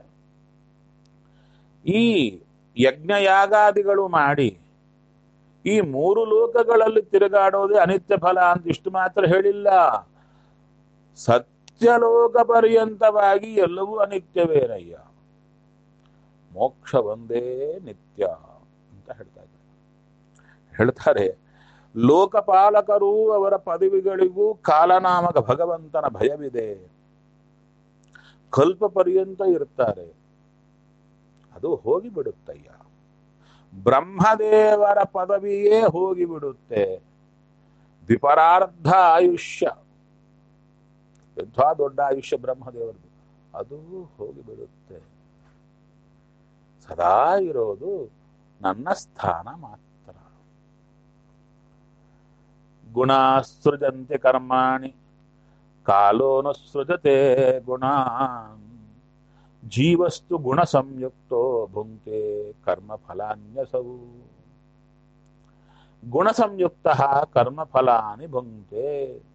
ಈ ಯಜ್ಞಯಾಗಾದಿಗಳು ಮಾಡಿ ಈ ಮೂರು ಲೋಕಗಳಲ್ಲಿ ತಿರುಗಾಡೋದೇ ಅನಿತ್ಯ ಫಲ ಅಂತ ಇಷ್ಟು ಮಾತ್ರ ಹೇಳಿಲ್ಲ ಸತ್ಯಲೋಕ ಪರ್ಯಂತವಾಗಿ ಎಲ್ಲವೂ ಅನಿತ್ಯವೇನಯ್ಯ ಮೋಕ್ಷ ಒಂದೇ ನಿತ್ಯ ಅಂತ ಹೇಳ್ತಾ ಇದ್ದಾರೆ ಹೇಳ್ತಾರೆ ಲೋಕಪಾಲಕರು ಅವರ ಪದವಿಗಳಿಗೂ ಕಾಲನಾಮಕ ಭಗವಂತನ ಭಯವಿದೆ ಕಲ್ಪ ಪರ್ಯಂತ ಇರ್ತಾರೆ ಅದು ಹೋಗಿಬಿಡುತ್ತಯ್ಯ ಬ್ರಹ್ಮದೇವರ ಪದವಿಯೇ ಹೋಗಿಬಿಡುತ್ತೆ ದ್ವಿಪರಾರ್ಧ ಆಯುಷ್ಯ ಎಂಥ ದೊಡ್ಡ ಆಯುಷ್ಯ ಬ್ರಹ್ಮದೇವರದು ಅದು ಹೋಗಿಬಿಡುತ್ತೆ ಸದಾ ಇರೋದು ನನ್ನ ಸ್ಥಾನ ಮಾತ್ರ ಗುಣಾಸೃಜಂತೆ ಕರ್ಮಾಣಿ ಕಾಲೋನು ಸೃಜತೆ ಗುಣಾನ್ ಜೀವಸ್ತು ಗುಣ ಸಂಯುಕ್ತೋ ಭುಂಕ್ತೆ ಕರ್ಮ ಫಲಾನ್ಯಸವು ಗುಣ ಸಂಯುಕ್ತ ಕರ್ಮ ಫಲಾನಿ ಭುಂಕ್ತೆ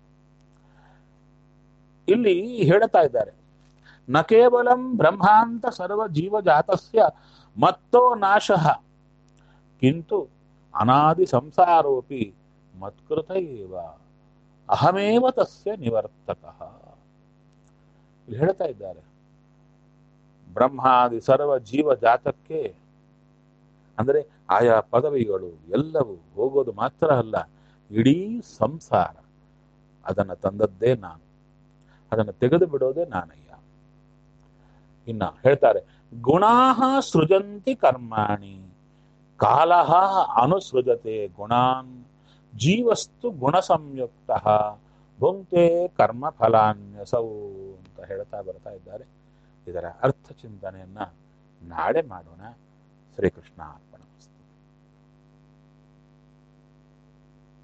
ಇಲ್ಲಿ ಹೇಳ್ತಾ ಇದ್ದಾರೆ ನ ಕೇವಲಂ ಬ್ರಹ್ಮಾಂತ ಸರ್ವ ಜೀವಜಾತಸ್ಯ ಮತ್ತೋ ನಾಶಃ ಕಿಂತು ಅನಾದಿ ಸಂಸಾರೋಪಿ ಮತ್ಕೃತ ಏವ ಅಹಮೇವ ತಸ್ಯ ನಿವರ್ತಕ ಇಲ್ಲಿ ಹೇಳ್ತಾ ಇದ್ದಾರೆ ಬ್ರಹ್ಮಾದಿ ಸರ್ವ ಜೀವ ಜಾತಕ್ಕೆ ಅಂದರೆ ಆಯಾ ಪದವಿಗಳು ಎಲ್ಲವೂ ಹೋಗೋದು ಮಾತ್ರ ಅಲ್ಲ ಇಡೀ ಸಂಸಾರ ಅದನ್ನು ತಂದದ್ದೇ ನಾನು ಅದನ್ನು ತೆಗೆದು ಬಿಡೋದೇ ನಾನಯ್ಯ ಇನ್ನ ಹೇಳ್ತಾರೆ ಗುಣಾಹ ಸೃಜಂತಿ ಕರ್ಮಾಣಿ ಕಾಲಹ ಅನುಸೃಜತೆ ಗುಣಾನ್ ಜೀವಸ್ತು ಗುಣ ಸಂಯುಕ್ತ ಭುಂಕ್ತೆ ಕರ್ಮ ಫಲಾನ್ಯಸವು ಅಂತ ಹೇಳ್ತಾ ಬರ್ತಾ ಇದ್ದಾರೆ ಇದರ ಅರ್ಥ ಚಿಂತನೆಯನ್ನ ನಾಳೆ ಮಾಡೋಣ ಶ್ರೀಕೃಷ್ಣ